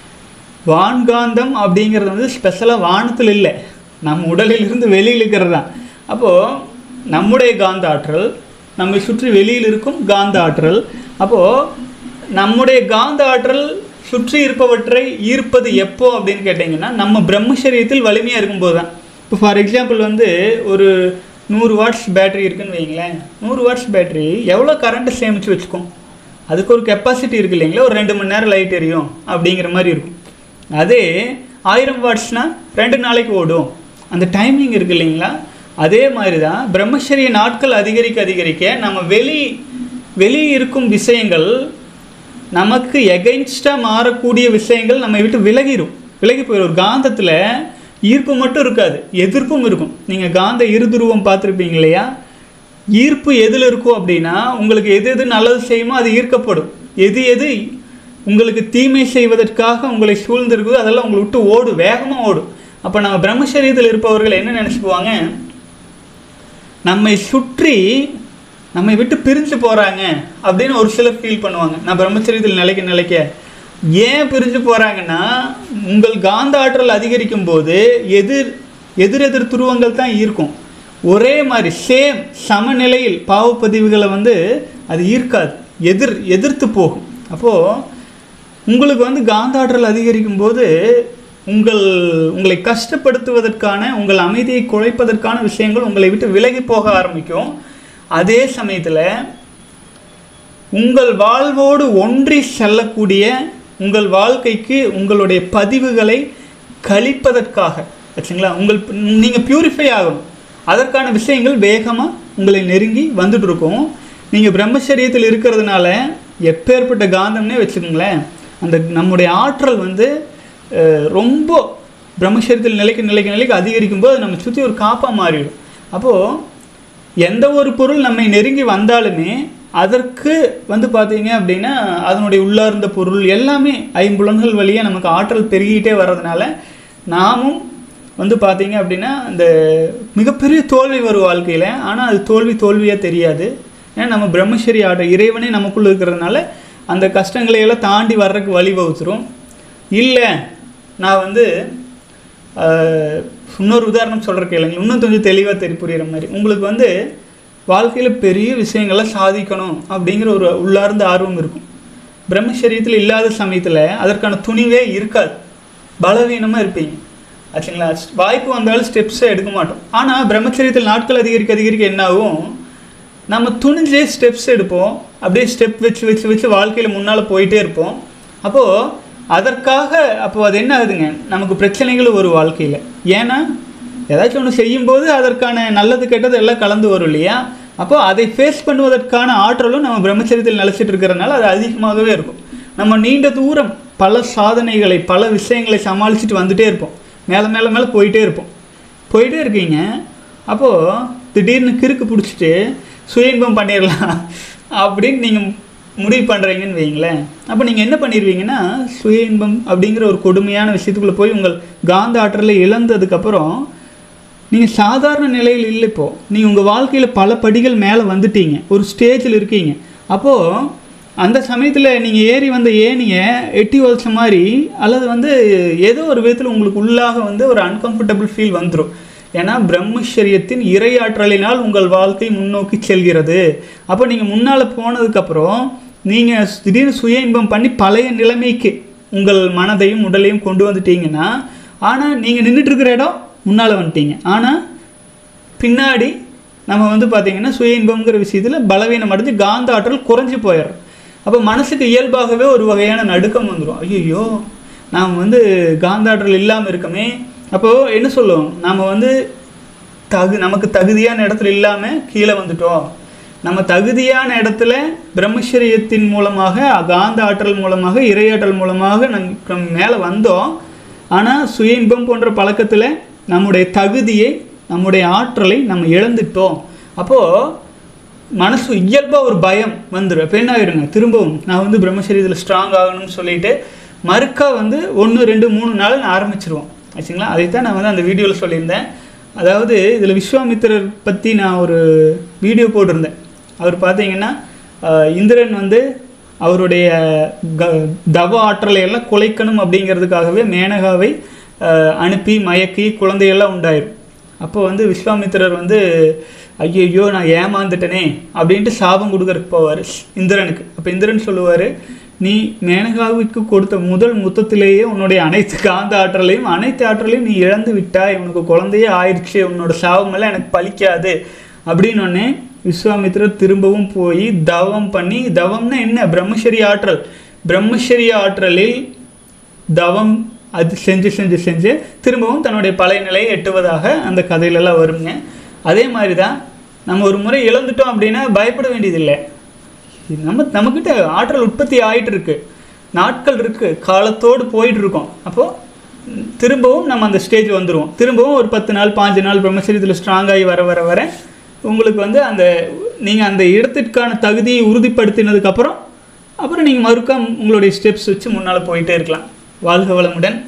வான்காந்தம் அப்படிங்கிறது வந்து ஸ்பெஷலாக வானத்தில் இல்லை நம்ம உடலில் இருந்து வெளியில் இருக்கிறது தான் அப்போது நம்முடைய காந்த ஆற்றல் நம்மை சுற்றி வெளியில் இருக்கும் காந்த ஆற்றல் அப்போது நம்முடைய காந்த ஆற்றல் சுற்றி இருப்பவற்றை ஈர்ப்பது எப்போ அப்படின்னு கேட்டிங்கன்னா நம்ம பிரம்மச்சரியத்தில் வலிமையாக இருக்கும்போது தான் இப்போ ஃபார் எக்ஸாம்பிள் வந்து ஒரு நூறு வாட்ஸ் பேட்டரி இருக்குன்னு வைங்களேன் நூறு வாட்ஸ் பேட்டரி எவ்வளோ கரண்ட்டை சேமித்து வச்சுக்கும் அதுக்கு ஒரு கெப்பாசிட்டி இருக்கு இல்லைங்களா ஒரு ரெண்டு மணி நேரம் லைட் எரியும் அப்படிங்கிற மாதிரி இருக்கும் அதே ஆயிரம் வாட்ஸ்னால் ரெண்டு நாளைக்கு ஓடும் அந்த டைமிங் இருக்கு இல்லைங்களா அதே மாதிரி தான் பிரம்மச்சரிய நாட்கள் அதிகரிக்க அதிகரிக்க நம்ம வெளி வெளி இருக்கும் விஷயங்கள் நமக்கு எகென்ஸ்டாக மாறக்கூடிய விஷயங்கள் நம்ம விட்டு விலகிடும் விலகி போயிடும் ஒரு காந்தத்தில் ஈர்ப்பு மட்டும் இருக்காது எதிர்ப்பும் இருக்கும் நீங்கள் காந்த இருதுருவம் பார்த்துருப்பீங்க இல்லையா ஈர்ப்பு எதில் இருக்கும் அப்படின்னா உங்களுக்கு எது எது நல்லது செய்யுமோ அது ஈர்க்கப்படும் எது எது உங்களுக்கு தீமை செய்வதற்காக உங்களை சூழ்ந்திருக்குதோ அதெல்லாம் உங்களை விட்டு ஓடும் வேகமாக ஓடும் அப்போ நம்ம பிரம்மச்சரியத்தில் இருப்பவர்கள் என்ன நினச்சிக்குவாங்க நம்மை சுற்றி நம்மை விட்டு பிரிஞ்சு போகிறாங்க அப்படின்னு ஒரு சிலர் ஃபீல் பண்ணுவாங்க நான் பிரம்மச்சரியத்தில் நிலைக்க நிலைக்க ஏன் பிரிஞ்சு போகிறாங்கன்னா உங்கள் காந்த ஆற்றல் அதிகரிக்கும் போது எதிர் எதிரெதிர் துருவங்கள் தான் ஈர்க்கும் ஒரே மாதிரி சேம் சமநிலையில் பாவப்பதிவுகளை வந்து அது ஈர்க்காது எதிர் எதிர்த்து போகும் அப்போது உங்களுக்கு வந்து காந்த ஆற்றல் அதிகரிக்கும் போது உங்கள் உங்களை கஷ்டப்படுத்துவதற்கான உங்கள் அமைதியை குலைப்பதற்கான விஷயங்கள் உங்களை விட்டு விலகி போக ஆரம்பிக்கும் அதே சமயத்தில் உங்கள் வாழ்வோடு ஒன்றி செல்லக்கூடிய உங்கள் வாழ்க்கைக்கு உங்களுடைய பதிவுகளை கழிப்பதற்காக ஆச்சுங்களா உங்கள் நீங்கள் பியூரிஃபை ஆகணும் அதற்கான விஷயங்கள் வேகமாக உங்களை நெருங்கி வந்துட்டு இருக்கும் நீங்கள் பிரம்மச்சரியத்தில் இருக்கிறதுனால எப்பேற்பட்ட காந்தம்னே வச்சுக்கோங்களேன் அந்த நம்முடைய ஆற்றல் வந்து அஹ், ரொம்ப பிரம்மச்சரியத்தில் நிலைக்க நிலைக்க நிலைக்க அதிகரிக்கும் போது நம்ம சுற்றி ஒரு காப்பாக மாறிடும் அப்போது எந்த ஒரு பொருள் நம்மை நெருங்கி வந்தாலுமே அதற்கு வந்து பார்த்தீங்க அப்படின்னா அதனுடைய உள்ளார்ந்த பொருள் எல்லாமே ஐம்புலன்கள் வழியாக நமக்கு ஆற்றல் பெருகிட்டே வர்றதுனால நாமும் வந்து பார்த்தீங்க அப்படின்னா இந்த மிகப்பெரிய தோல்வி வரும் வாழ்க்கையில் ஆனால் அது தோல்வி தோல்வியாக தெரியாது ஏன்னா நம்ம பிரம்மச்சரி ஆற்றல் இறைவனே நமக்குள்ளே இருக்கிறதுனால அந்த கஷ்டங்களை எல்லாம் தாண்டி வர்றதுக்கு வழி வகுத்துரும் இல்லை நான் வந்து ஆஹ், இன்னொரு உதாரணம் சொல்கிற கேளுங்க இன்னும் கொஞ்சம் தெளிவாக தெரி புரியுற மாதிரி உங்களுக்கு வந்து வாழ்க்கையில் பெரிய விஷயங்களை சாதிக்கணும் அப்படிங்கிற ஒரு உள்ளார்ந்த ஆர்வம் இருக்கும் பிரம்மச்சரியத்தில் இல்லாத சமயத்தில் அதற்கான துணிவே இருக்காது பலவீனமாக இருப்பீங்க ஆச்சுங்களா வாய்ப்பு வந்தாலும் ஸ்டெப்ஸை எடுக்க மாட்டோம் ஆனால் பிரம்மச்சரியத்தில் நாட்கள் அதிகரிக்க அதிகரிக்க என்ன ஆகும் நம்ம துணிஞ்சே ஸ்டெப்ஸ் எடுப்போம் அப்படியே ஸ்டெப் வச்சு வச்சு வச்சு வாழ்க்கையில் முன்னால் போயிட்டே இருப்போம் அப்போது அதற்காக அப்போ அது என்ன ஆகுதுங்க நமக்கு பிரச்சனைகள் ஒரு வாழ்க்கையில் ஏன்னா ஏதாச்சும் ஒன்று செய்யும்போது அதற்கான நல்லது கெட்டது எல்லாம் கலந்து வரும் இல்லையா அப்போ அதை ஃபேஸ் பண்ணுவதற்கான ஆற்றலும் நம்ம பிரம்மச்சரியத்தில் நிலச்சிட்டு இருக்கிறதுனால அது அதிகமாகவே இருக்கும் நம்ம நீண்ட தூரம் பல சாதனைகளை பல விஷயங்களை சமாளிச்சுட்டு வந்துட்டே இருப்போம் மேலே மேலே மேலே போயிட்டே இருப்போம் போயிட்டே இருக்கீங்க அப்போது திடீர்னு கிறுக்கு பிடிச்சிட்டு சுய இன்பம் பண்ணிடலாம் அப்படின்னு நீங்கள் முடிவு பண்ணுறீங்கன்னு வைங்களேன் அப்போ நீங்கள் என்ன பண்ணிடுவீங்கன்னா சுய இன்பம் அப்படிங்கிற ஒரு கொடுமையான விஷயத்துக்குள்ளே போய் உங்கள் காந்த ஆற்றலை இழந்ததுக்கப்புறம் நீங்கள் சாதாரண நிலையில் இல்லை இப்போ நீங்கள் உங்கள் வாழ்க்கையில் பல படிகள் மேலே வந்துட்டீங்க ஒரு ஸ்டேஜில் இருக்கீங்க அப்போது அந்த சமயத்தில் நீங்கள் ஏறி வந்த ஏனியை எட்டி உதச்ச மாதிரி அல்லது வந்து ஏதோ ஒரு விதத்தில் உங்களுக்கு உள்ளாக வந்து ஒரு அன்கம்ஃபர்டபுள் ஃபீல் வந்துடும் ஏன்னா பிரம்மச்சரியத்தின் இறையாற்றலினால் உங்கள் வாழ்க்கை முன்னோக்கி செல்கிறது அப்போ நீங்கள் முன்னால் போனதுக்கப்புறம் நீங்கள் திடீர்னு சுய இன்பம் பண்ணி பழைய நிலைமைக்கு உங்கள் மனதையும் உடலையும் கொண்டு வந்துட்டீங்கன்னா ஆனால் நீங்கள் நின்றுட்டு இருக்கிற இடம் முன்னால் வந்துட்டீங்க ஆனால் பின்னாடி நம்ம வந்து பார்த்திங்கன்னா சுய இன்பம்ங்கிற விஷயத்தில் பலவீனம் அடைஞ்சு காந்த ஆற்றல் குறைஞ்சி போயிடும் அப்போ மனசுக்கு இயல்பாகவே ஒரு வகையான நடுக்கம் வந்துடும் ஐயோ நாம் வந்து காந்த ஆற்றல் இல்லாமல் இருக்கமே அப்போது என்ன சொல்லுவோம் நாம் வந்து தகு நமக்கு தகுதியான இடத்துல இல்லாமல் கீழே வந்துட்டோம் நம்ம தகுதியான இடத்துல பிரம்மச்சரியத்தின் மூலமாக காந்த ஆற்றல் மூலமாக இறையாற்றல் மூலமாக நம் நம் மேலே வந்தோம் ஆனால் சுய இன்பம் போன்ற பழக்கத்தில் நம்முடைய தகுதியை நம்முடைய ஆற்றலை நம்ம இழந்துட்டோம் அப்போது மனசு இயல்பாக ஒரு பயம் வந்துடும் இப்போ என்ன ஆகிடுங்க திரும்பவும் நான் வந்து பிரம்மச்சரியத்தில் ஸ்ட்ராங் ஆகணும்னு சொல்லிட்டு மறுக்கா வந்து ஒன்று ரெண்டு மூணு நாள் நான் ஆரம்பிச்சிருவோம் ஆச்சுங்களா அதைத்தான் நான் வந்து அந்த வீடியோவில் சொல்லியிருந்தேன் அதாவது இதில் விஸ்வாமித்திரர் பற்றி நான் ஒரு வீடியோ போட்டிருந்தேன் அவர் பார்த்தீங்கன்னா ஆஹ், இந்திரன் வந்து அவருடைய க தவ ஆற்றலை எல்லாம் குலைக்கணும் அப்படிங்கிறதுக்காகவே மேனகாவை ஆஹ், அனுப்பி மயக்கி குழந்தையெல்லாம் உண்டாயிரும் அப்போ வந்து விஸ்வாமித்திரர் வந்து ஐயையோ நான் ஏமாந்துட்டனே அப்படின்ட்டு சாபம் கொடுக்கறதுக்கு போவார் இந்திரனுக்கு அப்போ இந்திரன் சொல்லுவார் நீ மேனகாவுக்கு கொடுத்த முதல் முத்தத்திலேயே உன்னுடைய அனைத்து காந்த ஆற்றலையும் அனைத்து ஆற்றலையும் நீ இழந்து விட்டாய் உனக்கு குழந்தையே ஆயிடுச்சு உன்னோட சாபமெல்லாம் எனக்கு பலிக்காது அப்படின்னு உடனே விஸ்வாமித்திரர் திரும்பவும் போய் தவம் பண்ணி தவம்னா என்ன பிரம்மச்சரிய ஆற்றல் பிரம்மச்சரிய ஆற்றலில் தவம் அது செஞ்சு செஞ்சு செஞ்சு திரும்பவும் தன்னுடைய பழைய நிலையை எட்டுவதாக அந்த கதையிலலாம் வருங்க அதே மாதிரி தான் நம்ம ஒரு முறை இழந்துட்டோம் அப்படின்னா பயப்பட வேண்டியதில்லை இது நம்ம நம்மக்கிட்ட ஆற்றல் உற்பத்தி ஆயிட்டு இருக்கு நாட்கள் இருக்கு காலத்தோடு போயிட்டு இருக்கோம் அப்போது திரும்பவும் நம்ம அந்த ஸ்டேஜ் வந்துடுவோம் திரும்பவும் ஒரு பத்து நாள் பாஞ்சு நாள் பிரம்மச்சரியத்தில் ஸ்ட்ராங் ஆகி வர வர வர உங்களுக்கு வந்து அந்த நீங்கள் அந்த இடத்திற்கான தகுதியை உறுதிப்படுத்தினதுக்கப்புறம் அப்புறம் நீங்கள் மறுக்கா உங்களுடைய ஸ்டெப்ஸ் வச்சு முன்னால் போயிட்டே இருக்கலாம் வாழ்க வளமுடன்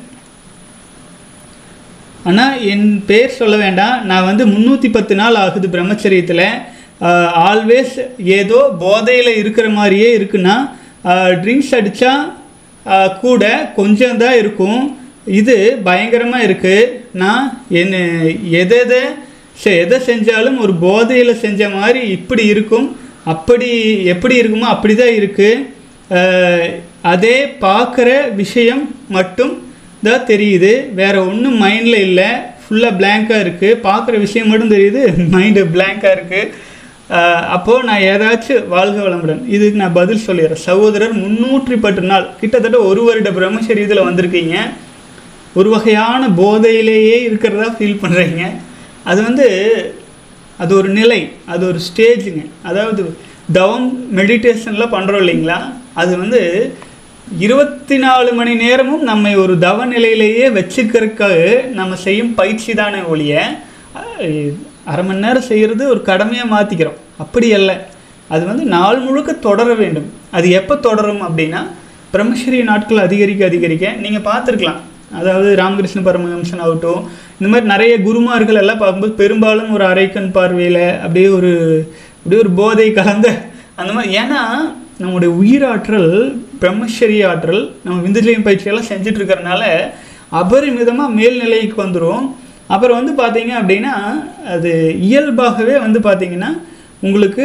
ஆனால் என் பேர் சொல்ல வேண்டாம் நான் வந்து முந்நூற்றி பத்து நாள் ஆகுது பிரம்மச்சரியத்தில் ஆல்வேஸ் ஏதோ போதையில் இருக்கிற மாதிரியே இருக்குன்னா ட்ரிங்க்ஸ் அடித்தா கூட கொஞ்சம் தான் இருக்கும் இது பயங்கரமாக இருக்குது நான் என்ன எதை எதை செ- எதை செஞ்சாலும் ஒரு போதையில் செஞ்ச மாதிரி இப்படி இருக்கும் அப்படி எப்படி இருக்குமோ அப்படி தான் இருக்குது அதே பார்க்குற விஷயம் மட்டும் தான் தெரியுது வேற ஒன்றும் மைண்டில் இல்லை ஃபுல்லாக blank-ஆ இருக்குது பார்க்குற விஷயம் மட்டும் தெரியுது மைண்டு blank-ஆ இருக்குது அப்போது நான் ஏதாச்சும் வாழ்க வளமுடன் இதுக்கு நான் பதில் சொல்லிடுறேன் சகோதரர் முன்னூற்றி பத்து நாள் கிட்டத்தட்ட ஒரு வருட பிரம்மச்சரியத்தில் வந்திருக்கீங்க ஒரு வகையான போதையிலேயே இருக்கிறதா ஃபீல் பண்ணுறீங்க அது வந்து அது ஒரு நிலை அது ஒரு ஸ்டேஜுங்க அதாவது தவம் மெடிடேஷனில் பண்ணுறோம் இல்லைங்களா அது வந்து இருபத்தி நாலு மணி நேரமும் நம்மை ஒரு தவ நிலையிலேயே வச்சுக்கிறதுக்காக நம்ம செய்யும் பயிற்சி தானே ஒழிய அஹ், அரை மணி நேரம் செய்கிறது ஒரு கடமையாக மாற்றிக்கிறோம் அப்படி அல்ல அது வந்து நாள் முழுக்க தொடர வேண்டும் அது எப்போ தொடரும் அப்படின்னா பிரம்மச்சரிய நாட்கள் அதிகரிக்க அதிகரிக்க நீங்கள் பார்த்துருக்கலாம் அதாவது ராமகிருஷ்ண பரமஹம்சன் ஆகட்டும் இந்த மாதிரி நிறைய குருமார்கள் எல்லாம் பார்க்கும்போது பெரும்பாலும் ஒரு அரைக்கண் பார்வையில் அப்படியே ஒரு அப்படியே ஒரு போதை கலந்த அந்த மாதிரி ஏன்னா நம்முடைய உயிராற்றல் பிரம்மச்சரிய ஆற்றல் நம்ம விந்துஜயம் பயிற்சியெல்லாம் செஞ்சுட்டு இருக்கறனால அபரிமிதமாக மேல்நிலைக்கு வந்துடும் அப்புறம் வந்து பார்த்தீங்க அப்படின்னா அது இயல்பாகவே வந்து பார்த்தீங்கன்னா உங்களுக்கு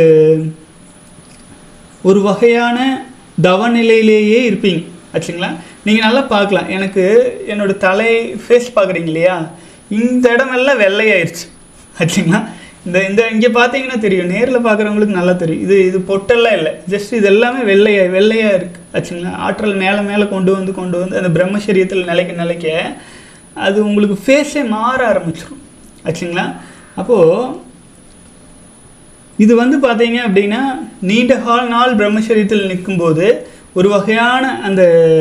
ஒரு வகையான தவநிலையிலேயே இருப்பீங்க ஆச்சுங்களா நீங்கள் நல்லா பார்க்கலாம் எனக்கு என்னோட தலை ஃபேஸ் பார்க்குறீங்க இல்லையா இந்த இடமெல்லாம் வெள்ளையாயிருச்சு ஆச்சுங்களா இந்த இந்த இங்கே பார்த்தீங்கன்னா தெரியும் நேரில் பார்க்குறவங்களுக்கு நல்லா தெரியும் இது இது பொட்டெல்லாம் இல்லை ஜஸ்ட் இது எல்லாமே வெள்ளையா வெள்ளையாக இருக்குது ஆச்சுங்களா ஆற்றல் மேலே மேலே கொண்டு வந்து கொண்டு வந்து அந்த பிரம்மச்சரியத்தில் நிலைக்க நிலைக்க அது உங்களுக்கு ஃபேஸே மாற ஆரம்பிச்சிடும் ஆச்சுங்களா அப்போது இது வந்து பார்த்தீங்க அப்படின்னா நீண்ட கால நாள் பிரம்மச்சரியத்தில் நிற்கும்போது ஒரு வகையான அந்த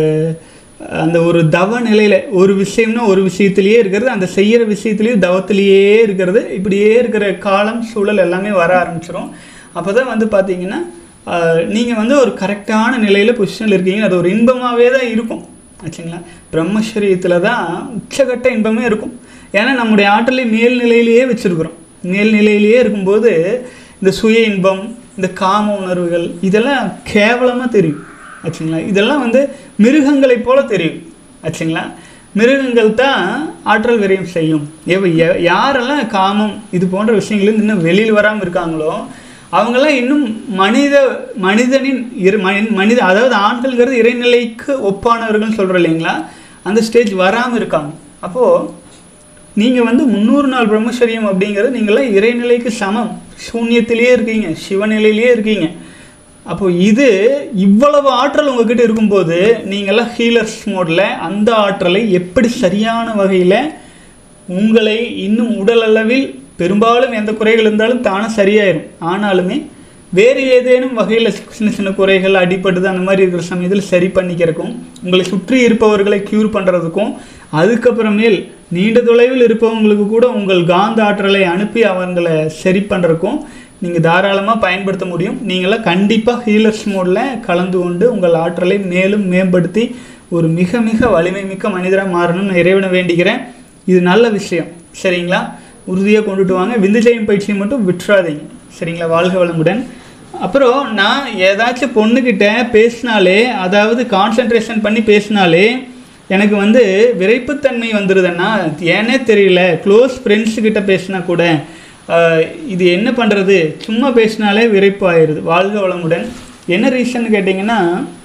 அந்த ஒரு தவ நிலையில் ஒரு விஷயம்னா ஒரு விஷயத்திலேயே இருக்கிறது அந்த செய்கிற விஷயத்துலேயும் தவத்திலேயே இருக்கிறது இப்படியே இருக்கிற காலம் சூழல் எல்லாமே வர ஆரம்பிச்சிடும் அப்போ தான் வந்து பார்த்தீங்கன்னா நீங்கள் வந்து ஒரு கரெக்டான நிலையில் பொசிஷனில் இருக்கீங்க அது ஒரு இன்பமாகவே தான் இருக்கும் ஆச்சுங்களா பிரம்மச்சரியத்தில் தான் உச்சகட்ட இன்பமே இருக்கும் ஏன்னா நம்முடைய ஆற்றலை மேல்நிலையிலேயே வச்சுருக்குறோம் மேல்நிலையிலேயே இருக்கும்போது இந்த சுய இன்பம் இந்த காம உணர்வுகள் இதெல்லாம் கேவலமாக தெரியும் ஆச்சுங்களா இதெல்லாம் வந்து மிருகங்களைப் போல தெரியும் ஆச்சுங்களா மிருகங்கள் தான் ஆற்றல் விரயம் செய்யும் எவ எ- யாரெல்லாம் காமம் இது போன்ற விஷயங்கள்லேருந்து இன்னும் வெளியில் வராமல் இருக்காங்களோ அவங்கெல்லாம் இன்னும் மனித மனிதனின் இரு மனி- மனித அதாவது ஆண்கள்ங்கிறது இறைநிலைக்கு ஒப்பானவர்கள்னு சொல்கிறோம் இல்லைங்களா அந்த ஸ்டேஜ் வராமல் இருக்காங்க அப்போது நீங்கள் வந்து முந்நூறு நாள் பிரம்மச்சரியம் அப்படிங்கிறது நீங்களாம் இறைநிலைக்கு சமம் சூன்யத்திலேயே இருக்கீங்க சிவநிலையிலேயே இருக்கீங்க அப்போ இது இவ்வளவு ஆற்றல் உங்ககிட்ட இருக்கும்போது நீங்களாம் ஹீலர்ஸ் மோடில் அந்த ஆற்றலை எப்படி சரியான வகையில் உங்களை இன்னும் உடல் அளவில் பெரும்பாலும் எந்த குறைகள் இருந்தாலும் தானே சரியாயிரும் ஆனாலுமே வேறு ஏதேனும் வகையில் சின்ன சின்ன குறைகள் அடிபடுது அந்த மாதிரி இருக்கிற சமயத்தில் சரி பண்ணிக்கிறதுக்கும் உங்களை சுற்றி இருப்பவர்களை க்யூர் பண்ணுறதுக்கும் அதுக்கப்புறமேல் நீண்ட தொலைவில் இருப்பவங்களுக்கு கூட உங்கள் காந்த ஆற்றலை அனுப்பி அவங்களை சரி பண்ணுறதுக்கும் நீங்கள் தாராளமாக பயன்படுத்த முடியும் நீங்களாம் கண்டிப்பாக ஹீலர்ஸ் மோடில் கலந்து கொண்டு உங்கள் ஆற்றலை மேலும் மேம்படுத்தி ஒரு மிக மிக வலிமை மிக்க மனிதராக மாறணும்னு இறைவனை வேண்டிக்கிறேன் இது நல்ல விஷயம் சரிங்களா உறுதியாக கொண்டுட்டு வாங்க விந்துஜயம் பயிற்சியை மட்டும் விட்டுறாதீங்க சரிங்களா வாழ்க வளமுடன் அப்புறம் நான் ஏதாச்சும் பொண்ணுக்கிட்ட பேசினாலே அதாவது கான்சென்ட்ரேஷன் பண்ணி பேசினாலே எனக்கு வந்து விரைப்புத்தன்மை வந்துடுதுன்னா ஏனே தெரியல க்ளோஸ் ஃப்ரெண்ட்ஸுக்கிட்ட பேசினா கூட ஆஹ், இது என்ன பண்ணுறது சும்மா பேசினாலே விரைப்பு ஆயிடுது வாழ்க வளமுடன் என்ன ரீசன் கேட்டிங்கன்னா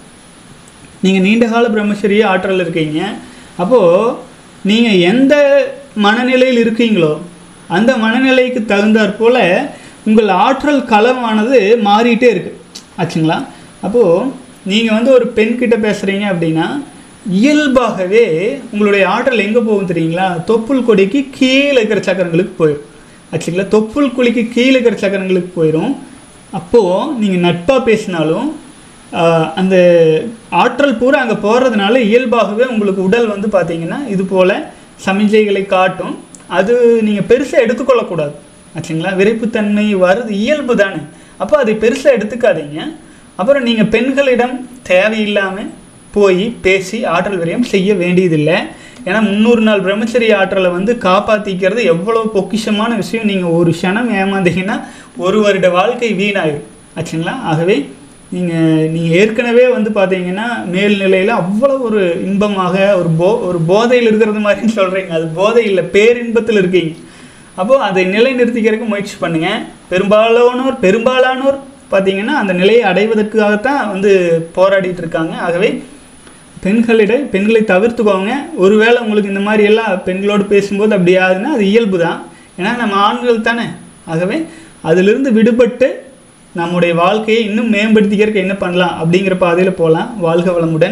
நீங்கள் நீண்டகால பிரம்மச்சரிய ஆற்றல் இருக்கீங்க அப்போது நீங்கள் எந்த மனநிலையில் இருக்கீங்களோ அந்த மனநிலைக்கு தகுந்தாற் போல் உங்கள் ஆற்றல் களமானது மாறிட்டே இருக்கு ஆச்சுங்களா அப்போது நீங்கள் வந்து ஒரு பெண்கிட்ட பேசுகிறீங்க அப்படின்னா இயல்பாகவே உங்களுடைய ஆற்றல் எங்கே போகும் தெரியுங்களா தொப்புள் கொடிக்கு கீழே இருக்கிற சக்கரங்களுக்கு போயிடும் ஆச்சுங்களா தொப்புள் குழிக்கு கீழே இருக்கிற சக்கரங்களுக்கு போயிடும் அப்போது நீங்கள் நட்பாக பேசினாலும் ஆஹ், அந்த ஆற்றல் பூரா அங்கே போகிறதுனால இயல்பாகவே உங்களுக்கு உடல் வந்து பார்த்தீங்கன்னா இது போல் சமிஞ்சைகளை காட்டும் அது நீங்கள் பெருசாக எடுத்துக்கொள்ளக்கூடாது ஆச்சுங்களா விரைப்புத்தன்மை வருது இயல்பு தானே அப்போ அதை பெருசாக எடுத்துக்காதீங்க அப்புறம் நீங்கள் பெண்களிடம் தேவையில்லாமல் போய் பேசி ஆற்றல் விரயம் செய்ய வேண்டியதில்லை ஏன்னா முந்நூறு நாள் பிரம்மச்சரிய ஆற்றலை வந்து காப்பாற்றிக்கிறது எவ்வளோ பொக்கிஷமான விஷயம் நீங்கள் ஒரு க்ஷணம் ஏமாந்தீங்கன்னா ஒரு வருட வாழ்க்கை வீணாயிரும் ஆச்சுங்களா ஆகவே நீங்கள் நீங்கள் ஏற்கனவே வந்து பார்த்தீங்கன்னா மேல்நிலையில் அவ்வளோ ஒரு இன்பமாக ஒரு போ ஒரு போதையில் இருக்கிறது மாதிரின்னு சொல்கிறீங்க அது போதை இல்லை பேரின்பத்தில் இருக்கீங்க அப்போது அதை நிலைநிறுத்திக்கிறதுக்கு முயற்சி பண்ணுங்கள் பெரும்பாலானோர் பெரும்பாலானோர் பார்த்தீங்கன்னா அந்த நிலையை அடைவதற்காகத்தான் வந்து போராடிட்டு இருக்காங்க ஆகவே பெண்களிடம் பெண்களை தவிர்த்துக்கோங்க ஒருவேளை உங்களுக்கு இந்த மாதிரி எல்லாம் பெண்களோடு பேசும்போது அப்படி ஆகுதுன்னா அது இயல்பு தான் ஏன்னா நம்ம ஆண்கள் தானே ஆகவே அதிலிருந்து விடுபட்டு நம்முடைய வாழ்க்கையை இன்னும் மேம்படுத்திக்கிறதுக்கு என்ன பண்ணலாம் அப்படிங்கிற பாதையில் போகலாம் வாழ்க வளமுடன்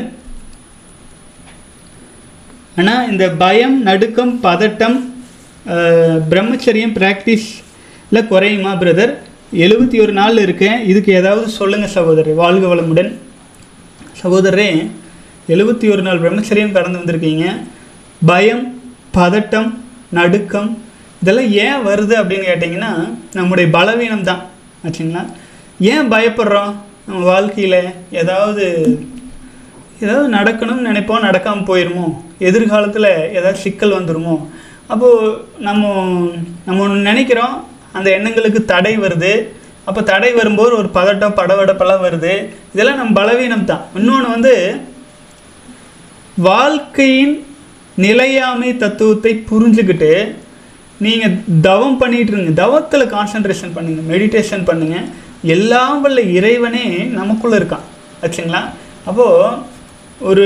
ஆனால் இந்த பயம் நடுக்கம் பதட்டம் அஹ், பிரம்மச்சரியம் ப்ராக்டிஸில் குறையுமா பிரதர் எழுபத்தி ஒரு நாள் இருக்கேன் இதுக்கு ஏதாவது சொல்லுங்கள் சகோதரர் வாழ்க வளமுடன் சகோதரரே எழுபத்தி ஒரு நாள் பிரம்மச்சரியம் கடந்து வந்திருக்கீங்க பயம் பதட்டம் நடுக்கம் இதெல்லாம் ஏன் வருது அப்படின்னு கேட்டிங்கன்னா நம்முடைய பலவீனம் தான் ஆச்சுங்களா ஏன் பயப்படுறோம் நம்ம வாழ்க்கையில் ஏதாவது ஏதாவது நடக்கணும்னு நினைப்போம் நடக்காமல் போயிருமோ எதிர்காலத்தில் ஏதாவது சிக்கல் வந்துருமோ அப்போது நம்ம நம்ம ஒன்று நினைக்கிறோம் அந்த எண்ணங்களுக்கு தடை வருது அப்போ தடை வரும்போது ஒரு பதட்டம் படவடப்பெல்லாம் வருது இதெல்லாம் நம்ம பலவீனம் தான் இன்னொன்று வந்து வாழ்க்கையின் நிலையாமை தத்துவத்தை புரிஞ்சுக்கிட்டு நீங்கள் தவம் பண்ணிட்டு இருங்க தவத்தில் கான்சன்ட்ரேஷன் பண்ணுங்க மெடிடேஷன் பண்ணுங்க எல்லாம் வல்ல இறைவனே நமக்குள்ளே இருக்கான் ஆச்சுங்களா அப்போது ஒரு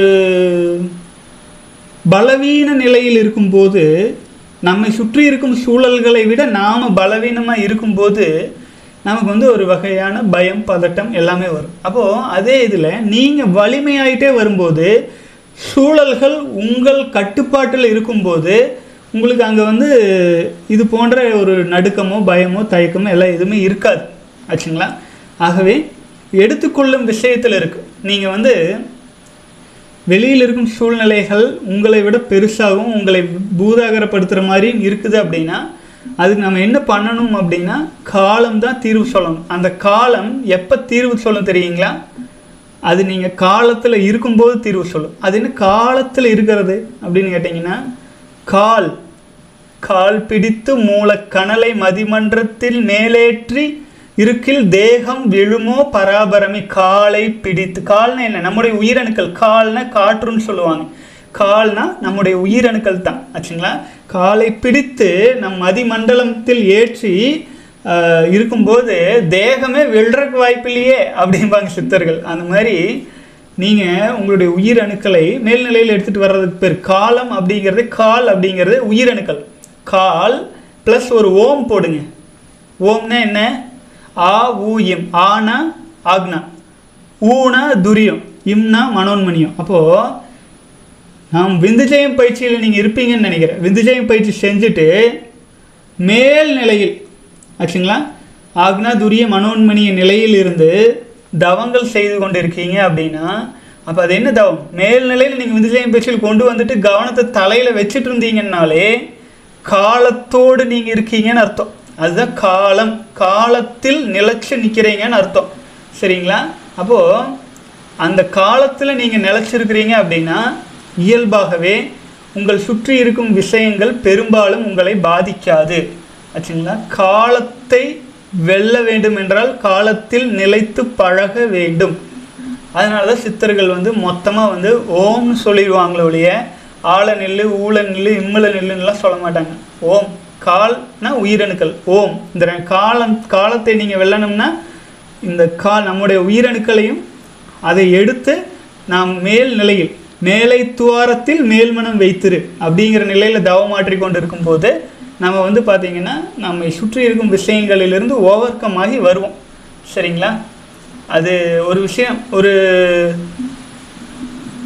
பலவீன நிலையில் இருக்கும்போது நம்மை சுற்றி இருக்கும் சூழல்களை விட நாம் பலவீனமாக இருக்கும்போது நமக்கு வந்து ஒரு வகையான பயம் பதட்டம் எல்லாமே வரும் அப்போது அதே இதில் நீங்கள் வலிமையாயிட்டே வரும்போது சூழல்கள் உங்கள் கட்டுப்பாட்டில் இருக்கும்போது உங்களுக்கு அங்கே வந்து இது போன்ற ஒரு நடுக்கமோ பயமோ தயக்கமோ எல்லாம் எதுவுமே இருக்காது ஆச்சுங்களா ஆகவே எடுத்துக்கொள்ளும் விஷயத்தில் இருக்குது நீங்கள் வந்து வெளியில் இருக்கும் சூழ்நிலைகள் உங்களை விட பெருசாகவும் உங்களை பூதாகரப்படுத்துகிற மாதிரியும் இருக்குது அப்படின்னா அதுக்கு நம்ம என்ன பண்ணணும் அப்படின்னா காலம் தான் தீர்வு சொல்லணும் அந்த காலம் எப்போ தீர்வு சொல்லும் தெரியுங்களா அது நீங்கள் காலத்தில் இருக்கும்போது தீர்வு சொல்லும் அது என்ன காலத்தில் இருக்கிறது அப்படின்னு கேட்டிங்கன்னா கால் கால் பிடித்து மூலக்கணலை மதிமன்றத்தில் மேலேற்றி இருக்கில் தேகம் விழுமோ பராபரமி காலை பிடித்து கால்னா என்ன நம்முடைய உயிரணுக்கள் கால்னா காற்றுன்னு சொல்லுவாங்க கால்னா நம்முடைய உயிரணுக்கள் தான் ஆச்சுங்களா காலை பிடித்து நம் மதிமண்டலத்தில் ஏற்றி ஆஹ், இருக்கும்போது தேகமே வெல்றக்கு வாய்ப்பில்லையே அப்படிம்பாங்க சித்தர்கள் அந்த மாதிரி நீங்கள் உங்களுடைய உயிரணுக்களை மேல்நிலையில் எடுத்துகிட்டு வர்றதுக்கு பேர் காலம் அப்படிங்கிறது கால் அப்படிங்கிறது உயிரணுக்கள் கால் ப்ளஸ் ஒரு ஓம் போடுங்க ஓம்னா என்ன ஆ ஊ இம் ஆனா ஆக்னா ஊனா துரியம் இம்னா மனோன்மணியம் அப்போது நாம் விந்துஜயம் பயிற்சியில் நீங்கள் இருப்பீங்கன்னு நினைக்கிறேன் விந்துஜயம் பயிற்சி செஞ்சுட்டு மேல் நிலையில் ஆச்சுங்களா ஆக்னா துரிய மனோன்மணிய நிலையில் இருந்து தவங்கள் செய்து கொண்டு இருக்கீங்க அப்படின்னா அப்போ அது என்ன தவம் மேல் நிலையில் நீங்கள் விந்துஜயம் பயிற்சியில் கொண்டு வந்துட்டு கவனத்தை தலையில் வச்சுட்டு இருந்தீங்கன்னாலே காலத்தோடு நீங்கள் இருக்கீங்கன்னு அர்த்தம் அதுதான் காலம் காலத்தில் நிலைச்சு நிற்கிறீங்கன்னு அர்த்தம் சரிங்களா அப்போது அந்த காலத்தில் நீங்கள் நிலச்சிருக்கிறீங்க அப்படின்னா இயல்பாகவே உங்கள் சுற்றி இருக்கும் விஷயங்கள் பெரும்பாலும் உங்களை பாதிக்காது ஆச்சுங்களா காலத்தை வெல்ல வேண்டும் என்றால் காலத்தில் நிலைத்து பழக வேண்டும் அதனால தான் சித்தர்கள் வந்து மொத்தமாக வந்து ஓம்னு சொல்லிடுவாங்களே ஒழிய ஆழ நெல்லு ஊழ நெல்லு இம்மல நெல்லுன்னெலாம் சொல்ல மாட்டாங்க ஓம் கால்னா உயிரணுக்கள் ஓம் இந்த ரெ- காலம் காலத்தை நீங்கள் வெல்லணும்னா இந்த கால் நம்முடைய உயிரணுக்களையும் அதை எடுத்து நாம் மேல் நிலையில் மேலை துவாரத்தில் மேல்மனம் வைத்திரு அப்படிங்கிற நிலையில் தவமாற்றி கொண்டு இருக்கும்போது நம்ம வந்து பார்த்திங்கன்னா நம்மை சுற்றி இருக்கும் விஷயங்களிலிருந்து ஓவர் கம் ஆகி வருவோம் சரிங்களா அது ஒரு விஷயம் ஒரு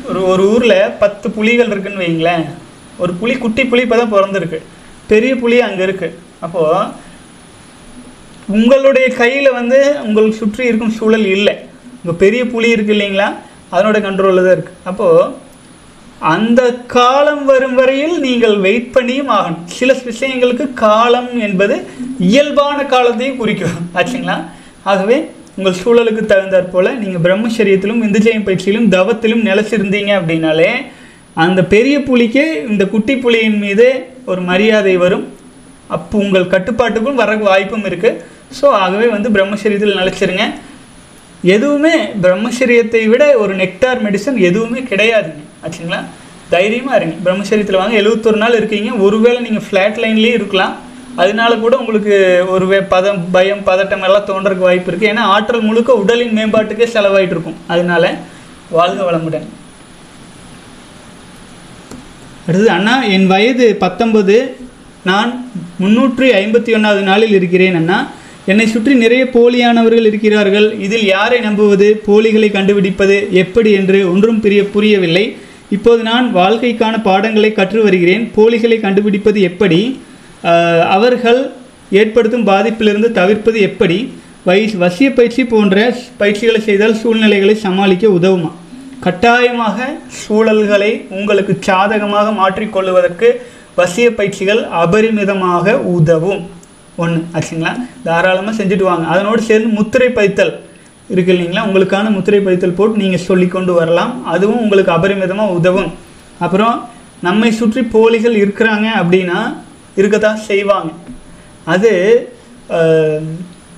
ஒரு ஒரு ஊரில் பத்து புலிகள் இருக்குன்னு வைங்களேன் ஒரு புலி குட்டி புலி இப்போ தான் பிறந்திருக்கு பெரிய புலி அங்கே இருக்குது அப்போது உங்களுடைய கையில் வந்து உங்களுக்கு சுற்றி இருக்கும் சூழல் இல்லை உங்கள் பெரிய புலி இருக்கு இல்லைங்களா அதனோட கண்ட்ரோலில் தான் இருக்குது அப்போது அந்த காலம் வரும் வரையில் நீங்கள் வெயிட் பண்ணியும் ஆகணும் சில விஷயங்களுக்கு காலம் என்பது இயல்பான காலத்தையும் குறிக்கும் ஆச்சுங்களா ஆகவே உங்கள் சூழலுக்கு தகுந்தாற் போல நீங்கள் பிரம்மச்சரியத்திலும் விந்துஜயம் பயிற்சியிலும் தவத்திலும் நிலைச்சிருந்தீங்க அப்படின்னாலே அந்த பெரிய புலிக்கே இந்த குட்டி புலியின் மீது ஒரு மரியாதை வரும் அப்போ உங்கள் கட்டுப்பாட்டுக்கும் வர வாய்ப்பும் இருக்குது ஸோ ஆகவே வந்து பிரம்மச்சரியத்தில் நிலைச்சிருங்க எதுவுமே பிரம்மச்சரியத்தை விட ஒரு நெக்டார் மெடிசன் எதுவுமே கிடையாதுங்க ஆச்சுங்களா தைரியமாக இருங்க பிரம்மச்சரியத்தில் வாங்க எழுபத்தொரு நாள் இருக்கீங்க ஒருவேளை நீங்கள் ஃப்ளாட் லைன்லேயே இருக்கலாம் அதனால கூட உங்களுக்கு ஒரு வே பதம் பயம் பதட்டம் எல்லாம் தோன்றதுக்கு வாய்ப்பு இருக்குது ஏன்னா ஆற்றல் முழுக்க உடலின் மேம்பாட்டுக்கே செலவாயிட்டு இருக்கும் அதனால வாழ்க வளமுடன் அடுத்தது அண்ணா என் வயது பத்தொன்பது நான் முன்னூற்றி ஐம்பத்தி ஒன்றாவது நாளில் இருக்கிறேன் அண்ணா என்னை சுற்றி நிறைய போலியானவர்கள் இருக்கிறார்கள் இதில் யாரை நம்புவது போலிகளை கண்டுபிடிப்பது எப்படி என்று ஒன்றும் பிரிய புரியவில்லை இப்போது நான் வாழ்க்கைக்கான பாடங்களை கற்று வருகிறேன் போலிகளை கண்டுபிடிப்பது எப்படி ஆஹ், அவர்கள் ஏற்படுத்தும் பாதிப்பிலிருந்து தவிர்ப்பது எப்படி வை வசிய பயிற்சி போன்ற பயிற்சிகளை செய்தால் சூழ்நிலைகளை சமாளிக்க உதவுமா கட்டாயமாக சூழல்களை உங்களுக்கு சாதகமாக மாற்றிக்கொள்வதற்கு வசிய பயிற்சிகள் அபரிமிதமாக உதவும் ஒன்று ஆச்சுங்களா தாராளமாக செஞ்சுட்டு வாங்க அதனோடு சேர்ந்து முத்திரை பைத்தல் இருக்கு இல்லைங்களா உங்களுக்கான முத்திரை பைத்தல் போட்டு நீங்கள் சொல்லி கொண்டு வரலாம் அதுவும் உங்களுக்கு அபரிமிதமாக உதவும் அப்புறம் நம்மை சுற்றி போலிகள் இருக்கிறாங்க அப்படின்னா இருக்கத்தான் செய்வாங்க அது அஹ்,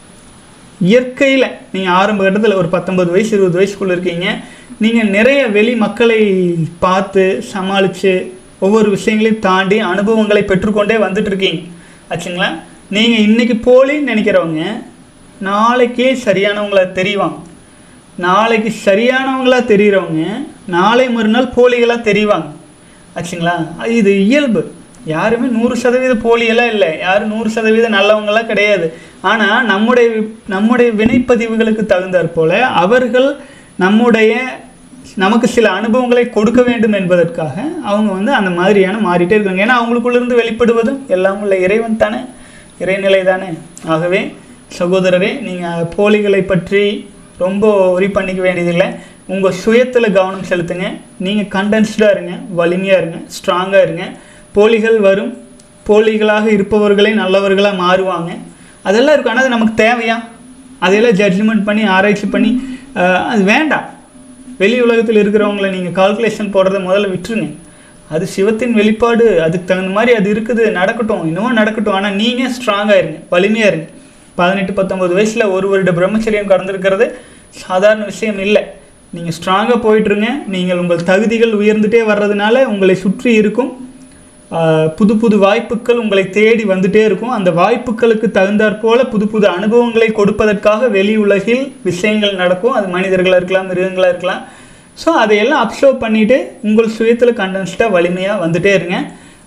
இயற்கையில் நீங்கள் ஆரம்ப கட்டத்தில் ஒரு பத்தொன்பது வயசு இருபது வயசுக்குள்ளே இருக்கீங்க நீங்கள் நிறைய வெளி மக்களை பார்த்து சமாளித்து ஒவ்வொரு விஷயங்களையும் தாண்டி அனுபவங்களை பெற்றுக்கொண்டே வந்துட்டு இருக்கீங்க ஆச்சுங்களா நீங்கள் இன்னைக்கு போலின்னு நினைக்கிறவங்க நாளைக்கே சரியானவங்களா தெரிவாங்க நாளைக்கு சரியானவங்களா தெரிகிறவங்க நாளை மறுநாள் போலிகளாக தெரிவாங்க ஆச்சுங்களா இது இயல்பு யாருமே நூறு சதவீத போலியெல்லாம் இல்லை யாரும் நூறு சதவீத நல்லவங்களாம் கிடையாது ஆனால் நம்முடைய நம்முடைய வினைப்பதிவுகளுக்கு தகுந்தாற் போல அவர்கள் நம்முடைய நமக்கு சில அனுபவங்களை கொடுக்க வேண்டும் என்பதற்காக அவங்க வந்து அந்த மாதிரியான மாறிட்டே இருக்காங்க ஏன்னா அவங்களுக்குள்ளிருந்து வெளிப்படுவதும் எல்லாம் உள்ள இறைவன் தானே இறைநிலை தானே ஆகவே சகோதரரே நீங்கள் போலிகளை பற்றி ரொம்ப ஒரி பண்ணிக்க வேண்டியதில்லை உங்கள் சுயத்தில் கவனம் செலுத்துங்க நீங்கள் கண்டென்ஸ்டாக இருங்க வலிமையாக இருங்க ஸ்ட்ராங்காக இருங்க போலிகள் வரும் போலிகளாக இருப்பவர்களே நல்லவர்களாக மாறுவாங்க அதெல்லாம் இருக்கும் ஆனால் அது நமக்கு தேவையா அதையெல்லாம் ஜட்ஜ்மெண்ட் பண்ணி ஆராய்ச்சி பண்ணி அஹ், அது வேண்டாம் வெளி உலகத்தில் இருக்கிறவங்கள நீங்கள் கால்குலேஷன் போடுறத முதல்ல விட்டுருங்க அது சிவத்தின் வெளிப்பாடு அதுக்கு தகுந்த மாதிரி அது இருக்குது நடக்கட்டும் இன்னமும் நடக்கட்டும் ஆனால் நீங்கள் ஸ்ட்ராங்காக இருங்க வலிமையாக இருங்க பதினெட்டு பத்தொம்பது வயசில் ஒரு வருட பிரம்மச்சரியம் கடந்திருக்கிறது சாதாரண விஷயம் இல்லை நீங்கள் ஸ்ட்ராங்காக போயிட்டுருங்க நீங்கள் உங்கள் தகுதிகள் உயர்ந்துட்டே வர்றதுனால உங்களை சுற்றி இருக்கும் ஆஹ், புது புது வாய்ப்புகள் உங்களை தேடி வந்துட்டே இருக்கும் அந்த வாய்ப்புகளுக்கு தகுந்தாற் போல புது புது அனுபவங்களை கொடுப்பதற்காக வெளி உலகில் விஷயங்கள் நடக்கும் அது மனிதர்களாக இருக்கலாம் மிருகங்களாக இருக்கலாம் ஸோ அதையெல்லாம் அப்சர்வ் பண்ணிவிட்டு உங்கள் சுயத்தில் கண்டென்ஸ்டாக வலிமையாக வந்துட்டே இருங்க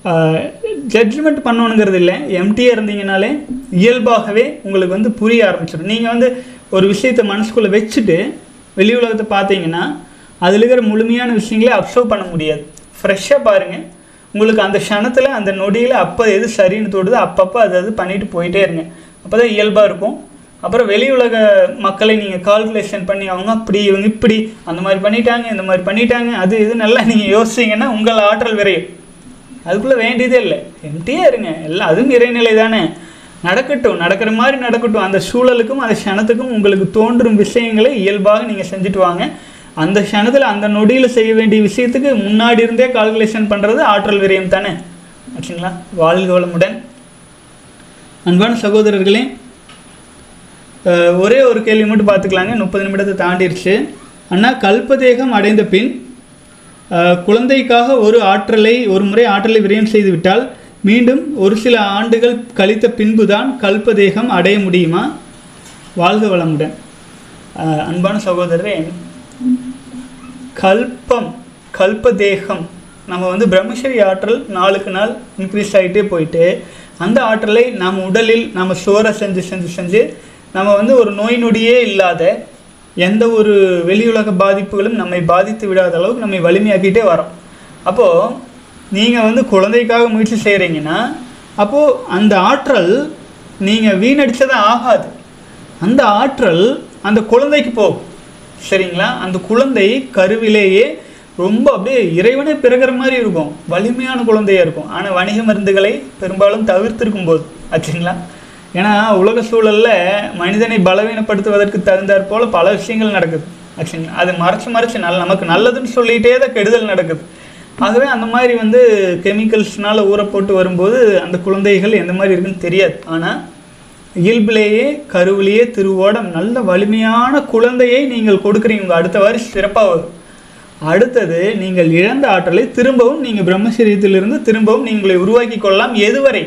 ஜட்ஜ்மெண்ட் பண்ணணுங்கிறது இல்லை எம்டியாக இருந்தீங்கனாலே இயல்பாகவே உங்களுக்கு வந்து புரிய ஆரம்பிச்சிடும் நீங்கள் வந்து ஒரு விஷயத்தை மனசுக்குள்ளே வச்சுட்டு வெளி உலகத்தை பார்த்தீங்கன்னா அதில் இருக்கிற முழுமையான விஷயங்களே அப்சர்வ் பண்ண முடியாது ஃப்ரெஷ்ஷாக பாருங்கள் உங்களுக்கு அந்த க்ஷணத்தில் அந்த நொடியில் அப்போ எது சரின்னு தோடுதோ அப்பப்போ அது அது பண்ணிட்டு போயிட்டே இருங்க அப்போ தான் இயல்பாக இருக்கும் அப்புறம் வெளி உலக மக்களை நீங்கள் கால்குலேஷன் பண்ணி அவங்க அப்படி இவங்க இப்படி அந்த மாதிரி பண்ணிட்டாங்க இந்த மாதிரி பண்ணிட்டாங்க அது இது நல்லா நீங்கள் யோசிச்சிங்கன்னா உங்கள் ஆற்றல் விரையும் அதுக்குள்ளே வேண்டியதே இல்லை எம்டியாக இருங்க எல்லாம் அதுவும் இறைநிலை தானே நடக்கட்டும் நடக்கிற மாதிரி நடக்கட்டும் அந்த சூழலுக்கும் அந்த க்ஷணத்துக்கும் உங்களுக்கு தோன்றும் விஷயங்களை இயல்பாக நீங்கள் செஞ்சுட்டு வாங்க அந்த க்ஷணத்தில் அந்த நொடியில் செய்ய வேண்டிய விஷயத்துக்கு முன்னாடி இருந்தே கால்குலேஷன் பண்ணுறது ஆற்றல் விரயம் தானே ஆச்சுங்களா வாழ்க வளமுடன் அன்பான சகோதரர்களே அஹ், ஒரே ஒரு கேள்வி மட்டும் பார்த்துக்கலாங்க முப்பது நிமிடத்தை தாண்டிருச்சு அண்ணா கல்பதேகம் அடைந்த பின் அஹ், குழந்தைக்காக ஒரு ஆற்றலை ஒரு முறை ஆற்றலை விரயம் செய்து விட்டால் மீண்டும் ஒரு சில ஆண்டுகள் கழித்த பின்புதான் கல்பதேகம் அடைய முடியுமா வாழ்க வளமுடன் அஹ், அன்பான சகோதரரே கல்பம் கல்பதேகம் நம்ம வந்து பிரம்மச்சரி ஆற்றல் நாளுக்கு நாள் இன்க்ரீஸ் ஆகிட்டே போயிட்டு அந்த ஆற்றலை நம்ம உடலில் நம்ம சோற செஞ்சு செஞ்சு செஞ்சு நம்ம வந்து ஒரு நோய் நொடியே இல்லாத எந்த ஒரு வெளியுலக பாதிப்புகளும் நம்மை பாதித்து விடாத அளவுக்கு நம்மை வலிமையாக்கிட்டே வரோம் அப்போது நீங்கள் வந்து குழந்தைக்காக முயற்சி செய்கிறீங்கன்னா அப்போது அந்த ஆற்றல் நீங்கள் வீணடிச்சதே ஆகாது அந்த ஆற்றல் அந்த குழந்தைக்கு போகும் சரிங்களா அந்த குழந்தை கருவிலேயே ரொம்ப அப்படியே இறைவனே பிறகுற மாதிரி இருக்கும் வலிமையான குழந்தையா இருக்கும் ஆனால் வணிக மருந்துகளை பெரும்பாலும் தவிர்த்திருக்கும் போது ஆச்சுங்களா ஏன்னா உலக சூழல்ல மனிதனை பலவீனப்படுத்துவதற்கு தகுந்தாற் போல பல விஷயங்கள் நடக்குது ஆச்சுங்களா அது மறைச்சு மறைச்சு நல்ல நமக்கு நல்லதுன்னு சொல்லிகிட்டே தான் கெடுதல் நடக்குது ஆகவே அந்த மாதிரி வந்து கெமிக்கல்ஸ்னால ஊற போட்டு வரும்போது அந்த குழந்தைகள் எந்த மாதிரி இருக்குன்னு தெரியாது ஆனால் இயல்பிலேயே கருவிலேயே திருவோடம் நல்ல வலிமையான குழந்தையை நீங்கள் கொடுக்குறீங்க உங்க அடுத்த வாரம் சிறப்பாக வரும் அடுத்தது நீங்கள் இழந்த ஆற்றலை திரும்பவும் நீங்கள் பிரம்மச்சரியத்திலிருந்து திரும்பவும் நீங்களை உருவாக்கி கொள்ளலாம் எதுவரை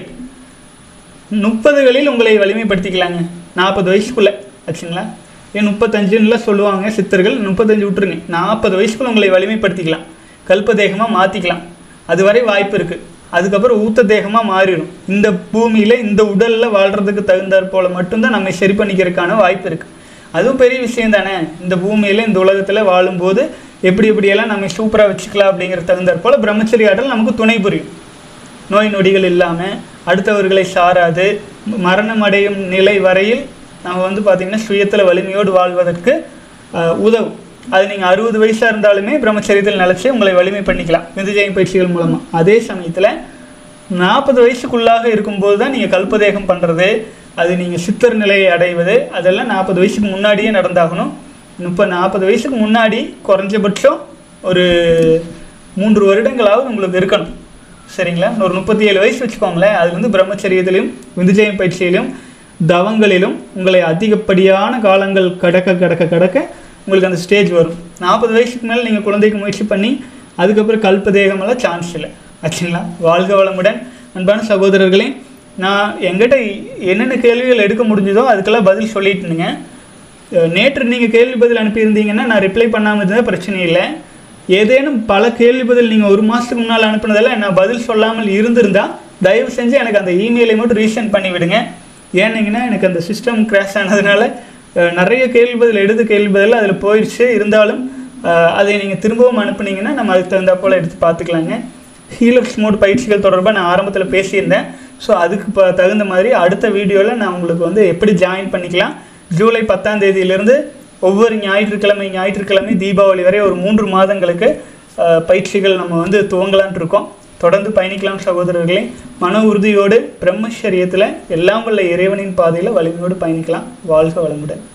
முப்பதுகளில் உங்களை வலிமைப்படுத்திக்கலாங்க நாற்பது வயசுக்குள்ள ஆச்சுங்களா ஏன் முப்பத்தஞ்சுன்னுலாம் சொல்லுவாங்க சித்தர்கள் முப்பத்தஞ்சு விட்டுருங்க நாற்பது வயசுக்குள்ள உங்களை வலிமைப்படுத்திக்கலாம் கல்ப தேகமாக மாற்றிக்கலாம் அதுவரை வாய்ப்பு இருக்குது அதுக்கப்புறம் ஊத்த தேகமாக மாறிடும் இந்த பூமியில் இந்த உடலில் வாழ்கிறதுக்கு தகுந்தாற் போல மட்டும்தான் நம்மை சரி பண்ணிக்கிறதுக்கான வாய்ப்பு இருக்குது அதுவும் பெரிய விஷயம் தானே இந்த பூமியில் இந்த உலகத்தில் வாழும்போது எப்படி எப்படியெல்லாம் நம்ம சூப்பராக வச்சுக்கலாம் அப்படிங்கிற தகுந்தாற் போல பிரம்மச்சரிய ஆற்றல் நமக்கு துணை புரியும் நோய் நொடிகள் இல்லாமல் அடுத்தவர்களை சாராது மரணம் அடையும் நிலை வரையில் நம்ம வந்து பார்த்திங்கன்னா சுயத்தில் வலிமையோடு வாழ்வதற்கு ஆஹ், உதவும் அது நீங்கள் அறுபது வயசாக இருந்தாலுமே பிரம்மச்சரியத்தில் நிலச்சி உங்களை வலிமை பண்ணிக்கலாம் விந்துஜயம் பயிற்சிகள் மூலமாக அதே சமயத்தில் நாற்பது வயசுக்குள்ளாக இருக்கும்போது தான் நீங்கள் கல்பதேகம் பண்ணுறது அது நீங்கள் சித்தர் நிலையை அடைவது அதெல்லாம் நாற்பது வயசுக்கு முன்னாடியே நடந்தாகணும் இப்போ நாற்பது வயசுக்கு முன்னாடி குறைஞ்சபட்சம் ஒரு மூன்று வருடங்களாவது உங்களுக்கு இருக்கணும் சரிங்களா ஒரு முப்பத்தி ஏழு வயசு வச்சுக்கோங்களேன் அது வந்து பிரம்மச்சரியத்திலையும் விந்துஜயம் பயிற்சியிலும் தவங்களிலும் உங்களை அதிகப்படியான காலங்கள் கடக்க கடக்க கடக்க உங்களுக்கு அந்த ஸ்டேஜ் வரும் நாற்பது வயசுக்கு மேலே நீங்கள் குழந்தைக்கு முயற்சி பண்ணி அதுக்கப்புறம் கல்பதேகமெல்லாம் சான்ஸ் இல்லை ஆச்சுங்களா வாழ்க வளமுடன் அன்பான சகோதரர்களே நான் எங்கிட்ட என்னென்ன கேள்விகள் எடுக்க முடிஞ்சதோ அதுக்கெல்லாம் பதில் சொல்லிட்டுனுங்க அஹ் நேற்று நீங்கள் கேள்வி பதில் அனுப்பியிருந்தீங்கன்னா நான் ரிப்ளை பண்ணாமல் இருந்தால் பிரச்சனை இல்லை ஏதேனும் பல கேள்வி பதில் நீங்கள் ஒரு மாதத்துக்கு முன்னால் அனுப்புனதெல்லாம் நான் பதில் சொல்லாமல் இருந்திருந்தா தயவு செஞ்சு எனக்கு அந்த இமெயிலை மட்டும் ரீசெண்ட் பண்ணி விடுங்க ஏன்னீங்கன்னா எனக்கு அந்த சிஸ்டம் கிராஷ் ஆனதுனால அஹ், நிறைய கேள்வி பதில் எடுத்த கேள்வி பதில் அதில் போயிடுச்சு இருந்தாலும் அஹ், அதை நீங்கள் திரும்பவும் அனுப்புனீங்கன்னா நம்ம அதுக்கு தகுந்தா போல் எடுத்து பார்த்துக்கலாங்க ஹீலர்ஸ் மோட் பயிற்சிகள் தொடர்பாக நான் ஆரம்பத்தில் பேசியிருந்தேன் ஸோ அதுக்கு இப்போ தகுந்த மாதிரி அடுத்த வீடியோவில் நான் உங்களுக்கு வந்து எப்படி ஜாயின் பண்ணிக்கலாம் ஜூலை பத்தாம் தேதியிலிருந்து ஒவ்வொரு ஞாயிற்றுக்கிழமை ஞாயிற்றுக்கிழமை தீபாவளி வரை ஒரு மூன்று மாதங்களுக்கு அஹ், பயிற்சிகள் நம்ம வந்து துவங்கலான் இருக்கோம் தொடர்ந்து பயணிக்கலாம் சகோதரர்களே மன உறுதியோடு பிரம்மச்சரியத்தில் எல்லாம் வல்ல இறைவனின் பாதையில் வலிமையோடு பயணிக்கலாம் வாழ்க வளமுடன்